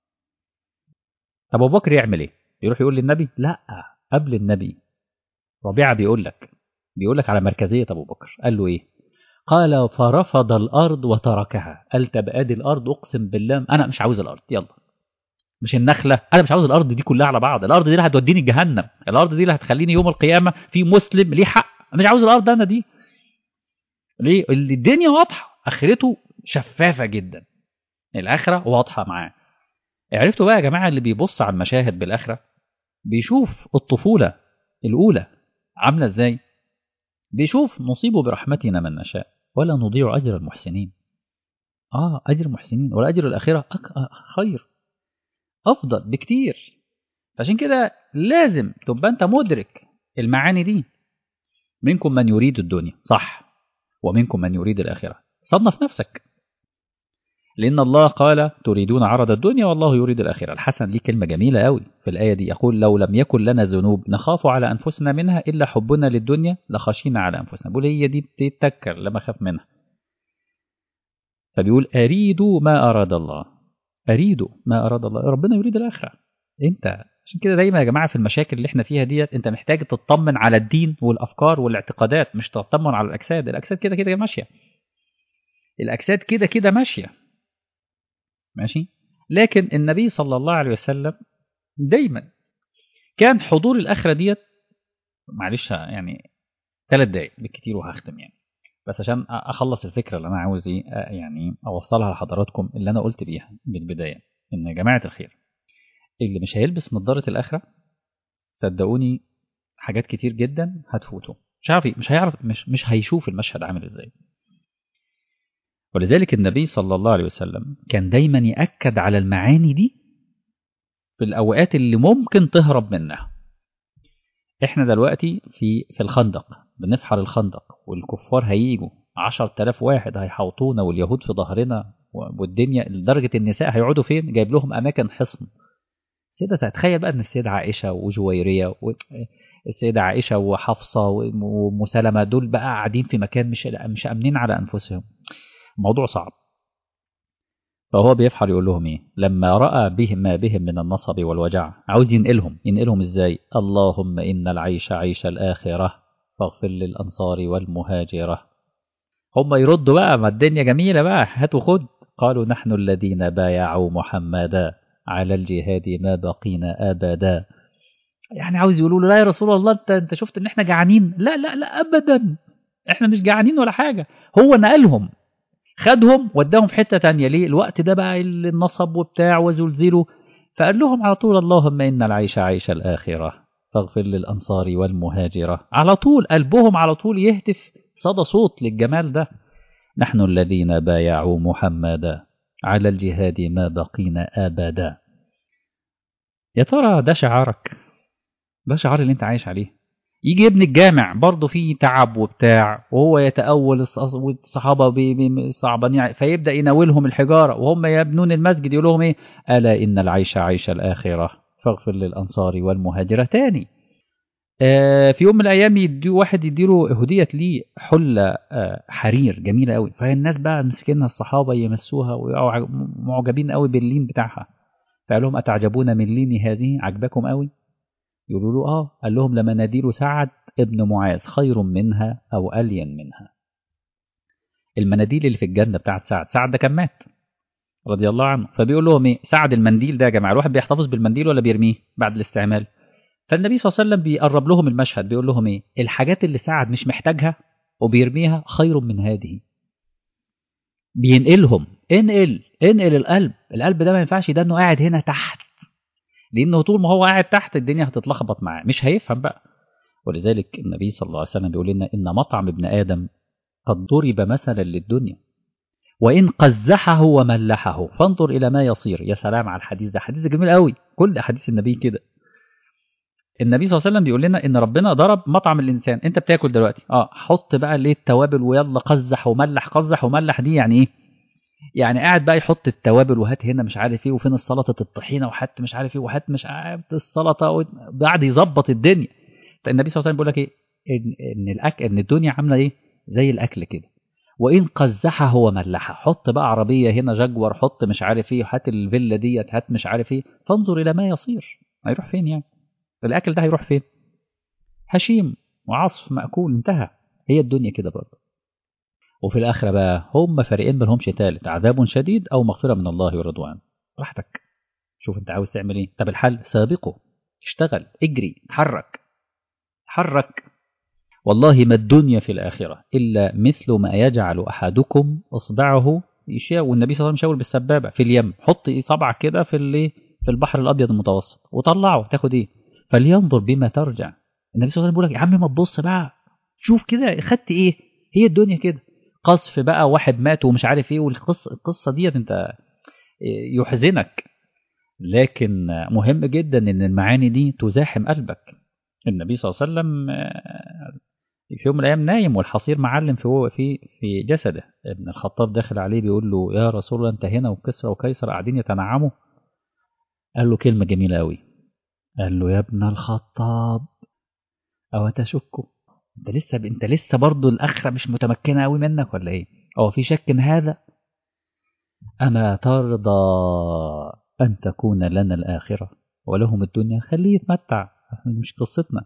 Speaker 1: أبو بكر يعمل إيه يروح يقول للنبي لا قبل النبي ربيعة بيقول لك بيقول لك على مركزية أبو بكر قال له إيه قال فرفض الأرض وتركها قال طب أدي الأرض أقسم بالله أنا مش عاوز الأرض يلا مش النخلة أنا مش عاوز الأرض دي كلها على بعض الأرض دي اللي هتوديني جهنم الأرض دي اللي هتخليني يوم القيامة في مسلم ليه حق مش عاوز الأرض أنا دي ليه اللي الدنيا واضحة آخرته شفافة جدا الآخرة واضحة معاه عرفتوا بقى يا جماعة اللي بيبص على المشاهد بالآخرة بيشوف الطفولة الأولى عاملة إزاي بيشوف نصيب برحمتنا من نشاء ولا نضيع أجر المحسنين آه أجر المحسنين ولا أجر الآخرة خير أفضل بكتير عشان كده لازم تبقى أنت مدرك المعاني دي منكم من يريد الدنيا صح ومنكم من يريد الآخرة صنف نفسك لأن الله قال تريدون عرض الدنيا والله يريد الآخرة الحسن ليه كلمة جميلة قوي في الآية دي يقول لو لم يكن لنا ذنوب نخاف على أنفسنا منها إلا حبنا للدنيا لخشينا على أنفسنا بيقول هي دي تتكر لما خاف منها فبيقول أريدوا ما أراد الله أريدوا ما أراد الله ربنا يريد الآخرة أنت عشان كده دايما يا جماعة في المشاكل اللي احنا فيها ديت أنت محتاج تطمن على الدين والأفكار والاعتقادات مش تطمن على الأجساد الأجساد كده كده ماشية الأجساد كده كده ماشية ماشي لكن النبي صلى الله عليه وسلم دايما كان حضور الآخرة ديت معلش يعني ثلاث دقايق بالكتير وهختم يعني بس عشان اخلص الفكره اللي انا عاوز ايه يعني اوصلها لحضراتكم اللي انا قلت بيها من البدايه ان يا جماعه الخير اللي مش هيلبس نظاره الاخره صدقوني حاجات كتير جدا هتفوته مش عارف مش هيعرف مش مش هيشوف المشهد عامل ازاي ولذلك النبي صلى الله عليه وسلم كان دايما ياكد على المعاني دي في الاوقات اللي ممكن تهرب منها احنا دلوقتي في في الخندق بنفحر الخندق والكفار هيجوا 10000 واحد هيحوطونا واليهود في ظهرنا والدنيا لدرجة النساء هيقعدوا فين جايب لهم أماكن حصن سيدة تتخيل بقى أن السيدة عائشة وجويرية السيدة عائشة وحفصة ومسلمة دول بقى قاعدين في مكان مش مش أمنين على أنفسهم موضوع صعب فهو بيفحر يقول لهم ايه لما راى بهم ما بهم من النصب والوجع عاوز ينقلهم ينقلهم ازاي اللهم ان العيش عيش الاخره فاغفر للانصار والمهاجره هم يردوا بقى ما الدنيا جميله بقى هات وخد قالوا نحن الذين بايعوا محمدا على الجهاد ما بقينا ابدا يعني عاوز يقولوا له لا يا رسول الله انت انت شفت ان احنا جعانين لا لا لا ابدا احنا مش جعانين ولا حاجه هو نقلهم خدهم وداهم في حته تانية ليه الوقت ده بقى النصب وبتاع وزلزلوا فقال لهم على طول اللهم ان العيش عيش الاخره فاغفر للانصار والمهاجره على طول قلبهم على طول يهتف صدى صوت للجمال ده نحن الذين بايعوا محمدا على الجهاد ما بقينا ابدا يا ترى ده شعارك ده شعار اللي انت عايش عليه يجي ابن الجامع برضه فيه تعب وبتاع وهو يتأول والصحابة صعبانين فيبدأ يناولهم الحجارة وهم يبنون المسجد يقول لهم ايه ألا إن العيش عيش الآخرة فاغفر للأنصار والمهاجرة تاني آه في يوم من الأيام يدي واحد يديله هدية ليه حلة آه حرير جميلة قوي فالناس بقى مسكينها الصحابة يمسوها ويقعوا معجبين قوي باللين بتاعها فقال لهم أتعجبون من ليني هذه عجبكم قوي يقولوا له آه قال لهم لمناديل سعد ابن معاذ خير منها أو ألين منها المناديل اللي في الجنة بتاعت سعد سعد ده كان مات رضي الله عنه فبيقول لهم ايه سعد المنديل ده يا جماعه الواحد بيحتفظ بالمنديل ولا بيرميه بعد الاستعمال فالنبي صلى الله عليه وسلم بيقرب لهم المشهد بيقول لهم ايه الحاجات اللي سعد مش محتاجها وبيرميها خير من هذه بينقلهم انقل انقل القلب القلب ده ما ينفعش ده انه قاعد هنا تحت لانه طول ما هو قاعد تحت الدنيا هتتلخبط معاه مش هيفهم بقى ولذلك النبي صلى الله عليه وسلم بيقول لنا ان مطعم ابن ادم قد ضرب مثلا للدنيا وإن قزحه وملحه فانظر إلى ما يصير يا سلام على الحديث ده حديث جميل قوي كل أحاديث النبي كده النبي صلى الله عليه وسلم بيقول لنا ان ربنا ضرب مطعم الانسان انت بتاكل دلوقتي اه حط بقى ليه التوابل ويلا قزح وملح قزح وملح دي يعني ايه يعني قاعد بقى يحط التوابل وهات هنا مش عارف ايه وفين السلطه الطحينه وهات مش عارف ايه وهات مش عارف السلطه بعد يظبط الدنيا النبي صلى الله عليه وسلم بيقول لك ايه ان ان الاكل ان الدنيا عامله ايه زي الاكل كده وان قزحه وملحه حط بقى عربيه هنا جاكور حط مش عارف ايه هات الفيلا ديت هات مش عارف ايه فانظر الى ما يصير هيروح فين يعني الاكل ده هيروح فين هشيم وعصف ماكول انتهى هي الدنيا كده برضه وفي الاخره بقى هم فريقين ما لهمش ثالث عذاب شديد او مغفره من الله ورضوان براحتك شوف انت عاوز تعمل ايه طب الحل سابقه اشتغل اجري اتحرك اتحرك والله ما الدنيا في الآخرة إلا مثل ما يجعل أحدكم إصبعه يشاء والنبي صلى الله عليه وسلم شاور بالسبابة في اليم حط صبعك كده في اللي في البحر الأبيض المتوسط وطلعه تاخد إيه فلينظر بما ترجع النبي صلى الله عليه وسلم بيقول لك يا عم ما تبص بقى شوف كده خدت إيه هي الدنيا كده قصف بقى واحد مات ومش عارف إيه والقصة القصة ديت أنت يحزنك لكن مهم جدا ان المعاني دي تزاحم قلبك النبي صلى الله عليه وسلم في يوم من الايام نايم والحصير معلم في في في جسده ابن الخطاب داخل عليه بيقول له يا رسول الله انت هنا وكسرى وقيصر قاعدين يتنعموا قال له كلمه جميله قوي قال له يا ابن الخطاب او تشك انت لسه ب... انت لسه برضه الاخره مش متمكنه قوي منك ولا ايه هو في شك إن هذا اما ترضى ان تكون لنا الاخره ولهم الدنيا خليه يتمتع مش قصتنا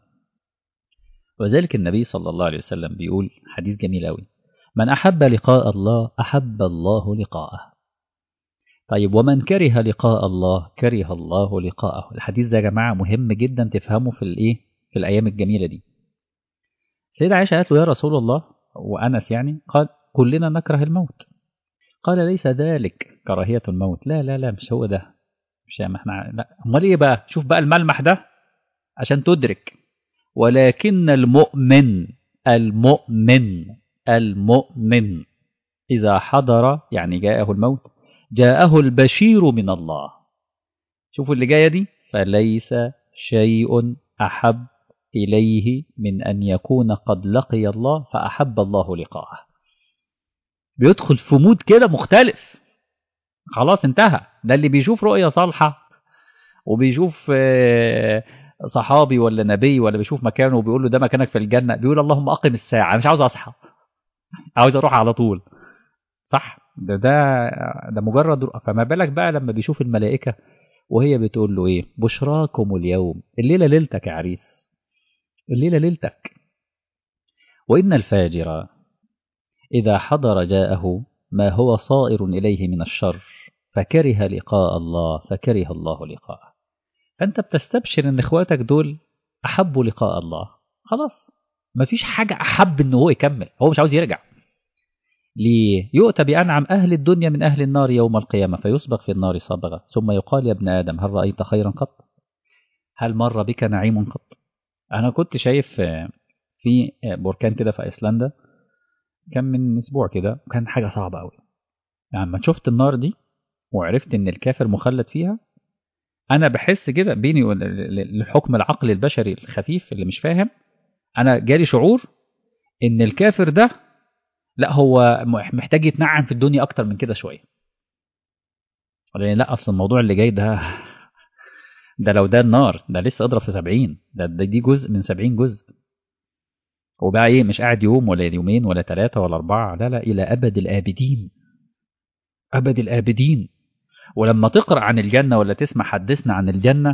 Speaker 1: وذلك النبي صلى الله عليه وسلم بيقول حديث جميل قوي من أحب لقاء الله أحب الله لقاءه طيب ومن كره لقاء الله كره الله لقاءه الحديث ده يا جماعة مهم جدا تفهمه في الإيه في الأيام الجميلة دي سيدة عائشة قالت له يا رسول الله وأنس يعني قال كلنا نكره الموت قال ليس ذلك كراهية الموت لا لا لا مش هو ده مش ما احنا لا امال ايه بقى شوف بقى الملمح ده عشان تدرك ولكن المؤمن المؤمن المؤمن إذا حضر يعني جاءه الموت جاءه البشير من الله شوفوا اللي جاية دي فليس شيء أحب إليه من أن يكون قد لقي الله فأحب الله لقاءه بيدخل في مود كده مختلف خلاص انتهى ده اللي بيشوف رؤية صالحة وبيشوف صحابي ولا نبي ولا بيشوف مكانه وبيقول له ده مكانك في الجنة بيقول اللهم أقم الساعة مش عاوز أصحى عاوز أروح على طول صح ده ده ده مجرد فما بالك بقى لما بيشوف الملائكة وهي بتقول له إيه بشراكم اليوم الليلة ليلتك يا عريس الليلة ليلتك وإن الفاجر إذا حضر جاءه ما هو صائر إليه من الشر فكره لقاء الله فكره الله لقاءه فأنت بتستبشر إن إخواتك دول أحبوا لقاء الله خلاص مفيش حاجة أحب إن هو يكمل هو مش عاوز يرجع ليه يؤتى بأنعم أهل الدنيا من أهل النار يوم القيامة فيسبق في النار صبغة ثم يقال يا ابن آدم هل رأيت خيرا قط هل مر بك نعيم قط أنا كنت شايف في بركان كده في أيسلندا كان من أسبوع كده وكان حاجة صعبة أوي يعني لما شفت النار دي وعرفت إن الكافر مخلد فيها أنا بحس كده بيني الحكم العقل البشري الخفيف اللي مش فاهم أنا جالي شعور إن الكافر ده لا هو محتاج يتنعم في الدنيا أكتر من كده شوية لأن لا أصل الموضوع اللي جاي ده ده لو ده النار ده لسه اضرب في 70 ده, ده دي جزء من 70 جزء وبقى ايه مش قاعد يوم ولا يومين ولا ثلاثة ولا أربعة لا لا إلى أبد الآبدين أبد الآبدين ولما تقرأ عن الجنة ولا تسمع حدثنا عن الجنة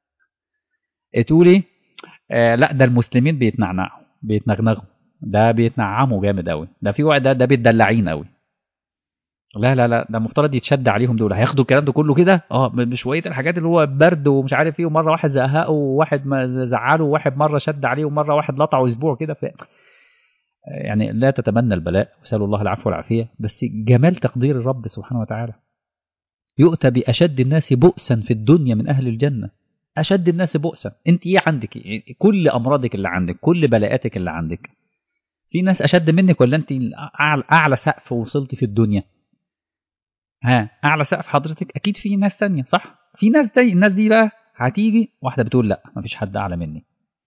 Speaker 1: تقولي آه لا ده المسلمين بيتنعنعوا بيتنغنغوا ده بيتنعموا جامد قوي ده في واحد ده, ده بيتدلعين قوي لا لا لا ده المفترض يتشد عليهم دول هياخدوا الكلام ده كله كده اه بشويه الحاجات اللي هو برد ومش عارف ايه ومره واحد زهقه وواحد ما زعله وواحد مره شد عليه ومره واحد لطعه اسبوع كده ف... يعني لا تتمنى البلاء وسأل الله العفو والعافيه بس جمال تقدير الرب سبحانه وتعالى يؤتى بأشد الناس بؤسا في الدنيا من أهل الجنة أشد الناس بؤسا أنت إيه عندك إيه؟ كل أمراضك اللي عندك كل بلاءاتك اللي عندك في ناس أشد منك ولا أنت أعلى, أعلى سقف وصلتي في الدنيا ها أعلى سقف حضرتك أكيد في ناس تانية صح في ناس دي الناس دي بقى هتيجي واحدة بتقول لا مفيش حد أعلى مني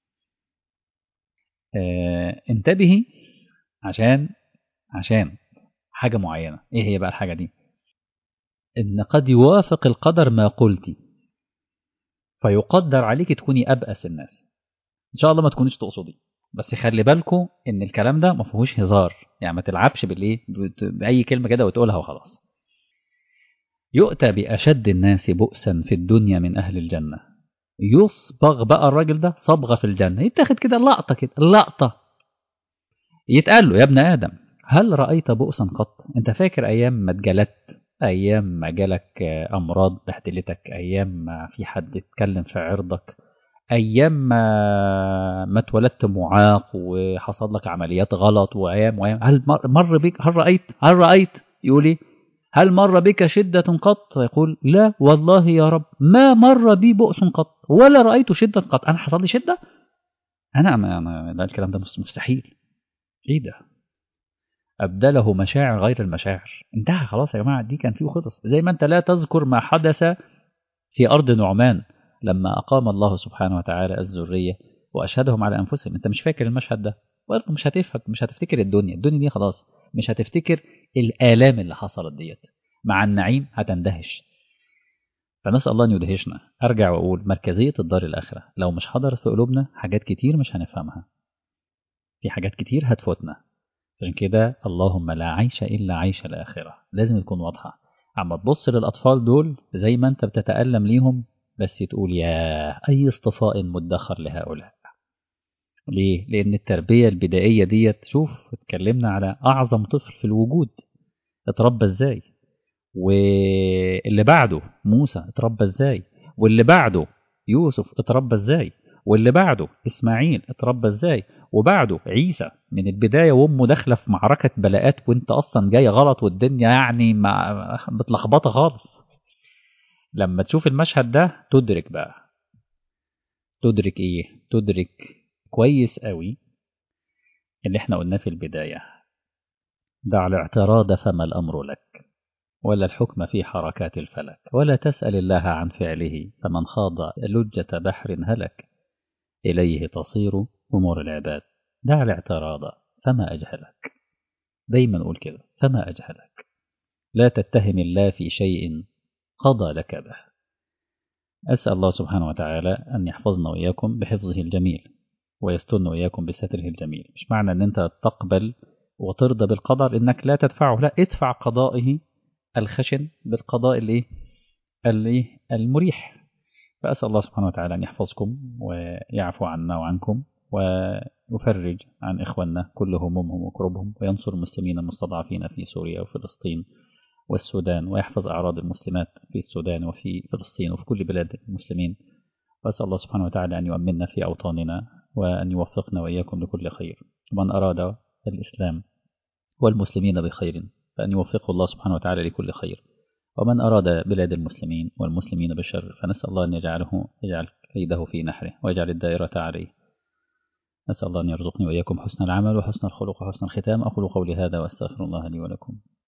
Speaker 1: آه انتبهي عشان عشان حاجة معينة إيه هي بقى الحاجة دي إن قد يوافق القدر ما قلتي فيقدر عليك تكوني أبأس الناس إن شاء الله ما تكونيش تقصدي بس خلي بالكم إن الكلام ده ما فيهوش هزار يعني ما تلعبش بالإيه بأي كلمة كده وتقولها وخلاص يؤتى بأشد الناس بؤسا في الدنيا من أهل الجنة يصبغ بقى الراجل ده صبغة في الجنة يتاخد كده لقطة كده لقطة يتقال له يا ابن آدم هل رأيت بؤسا قط أنت فاكر أيام ما اتجلدت أيام ما جالك أمراض بهدلتك أيام ما في حد اتكلم في عرضك أيام ما ما اتولدت معاق وحصل لك عمليات غلط وأيام وأيام هل مر بك هل رأيت هل رأيت يقول إيه هل مر بك شدة قط يقول لا والله يا رب ما مر بي بؤس قط ولا رأيت شدة قط أنا حصل لي شدة أنا ما أنا لا الكلام ده مستحيل إيه ده أبدله مشاعر غير المشاعر انتهى خلاص يا جماعة دي كان فيه خلص زي ما أنت لا تذكر ما حدث في أرض نعمان لما أقام الله سبحانه وتعالى الذرية وأشهدهم على أنفسهم أنت مش فاكر المشهد ده برضه مش هتفهم مش هتفتكر الدنيا الدنيا دي خلاص مش هتفتكر الآلام اللي حصلت ديت مع النعيم هتندهش فنسأل الله أن يدهشنا أرجع وأقول مركزية الدار الآخرة لو مش حضرت في قلوبنا حاجات كتير مش هنفهمها في حاجات كتير هتفوتنا عشان كده اللهم لا عيش إلا عيش الآخرة لازم تكون واضحة عما تبص للأطفال دول زي ما أنت بتتألم ليهم بس تقول يا أي اصطفاء مدخر لهؤلاء ليه؟ لأن التربية البدائية ديت شوف اتكلمنا على أعظم طفل في الوجود اتربى ازاي واللي بعده موسى اتربى ازاي واللي بعده يوسف اتربى ازاي واللي بعده اسماعيل اتربى ازاي وبعده عيسى من البدايه وامه داخله في معركه بلاءات وانت اصلا جاي غلط والدنيا يعني متلخبطه خالص لما تشوف المشهد ده تدرك بقى تدرك ايه تدرك كويس قوي اللي احنا قلناه في البدايه دع الاعتراض فما الامر لك ولا الحكم في حركات الفلك ولا تسأل الله عن فعله فمن خاض لجة بحر هلك إليه تصير أمور العباد دع الاعتراض فما أجهلك دايما نقول كده فما أجهلك لا تتهم الله في شيء قضى لك به أسأل الله سبحانه وتعالى أن يحفظنا وإياكم بحفظه الجميل ويسترنا وإياكم بستره الجميل مش معنى أن أنت تقبل وترضى بالقدر إنك لا تدفعه لا ادفع قضائه الخشن بالقضاء الايه الايه المريح فاسال الله سبحانه وتعالى ان يحفظكم ويعفو عنا وعنكم ويفرج عن اخواننا كل همومهم وكربهم وينصر المسلمين المستضعفين في سوريا وفلسطين والسودان ويحفظ اعراض المسلمات في السودان وفي فلسطين وفي كل بلاد المسلمين واسال الله سبحانه وتعالى ان يؤمننا في اوطاننا وان يوفقنا واياكم لكل خير ومن اراد الاسلام والمسلمين بخير فأن يوفقه الله سبحانه وتعالى لكل خير ومن أراد بلاد المسلمين والمسلمين بشر فنسأل الله أن يجعله يجعل كيده في نحره ويجعل الدائرة عليه نسأل الله أن يرزقني وإياكم حسن العمل وحسن الخلق وحسن الختام أقول قولي هذا وأستغفر الله لي ولكم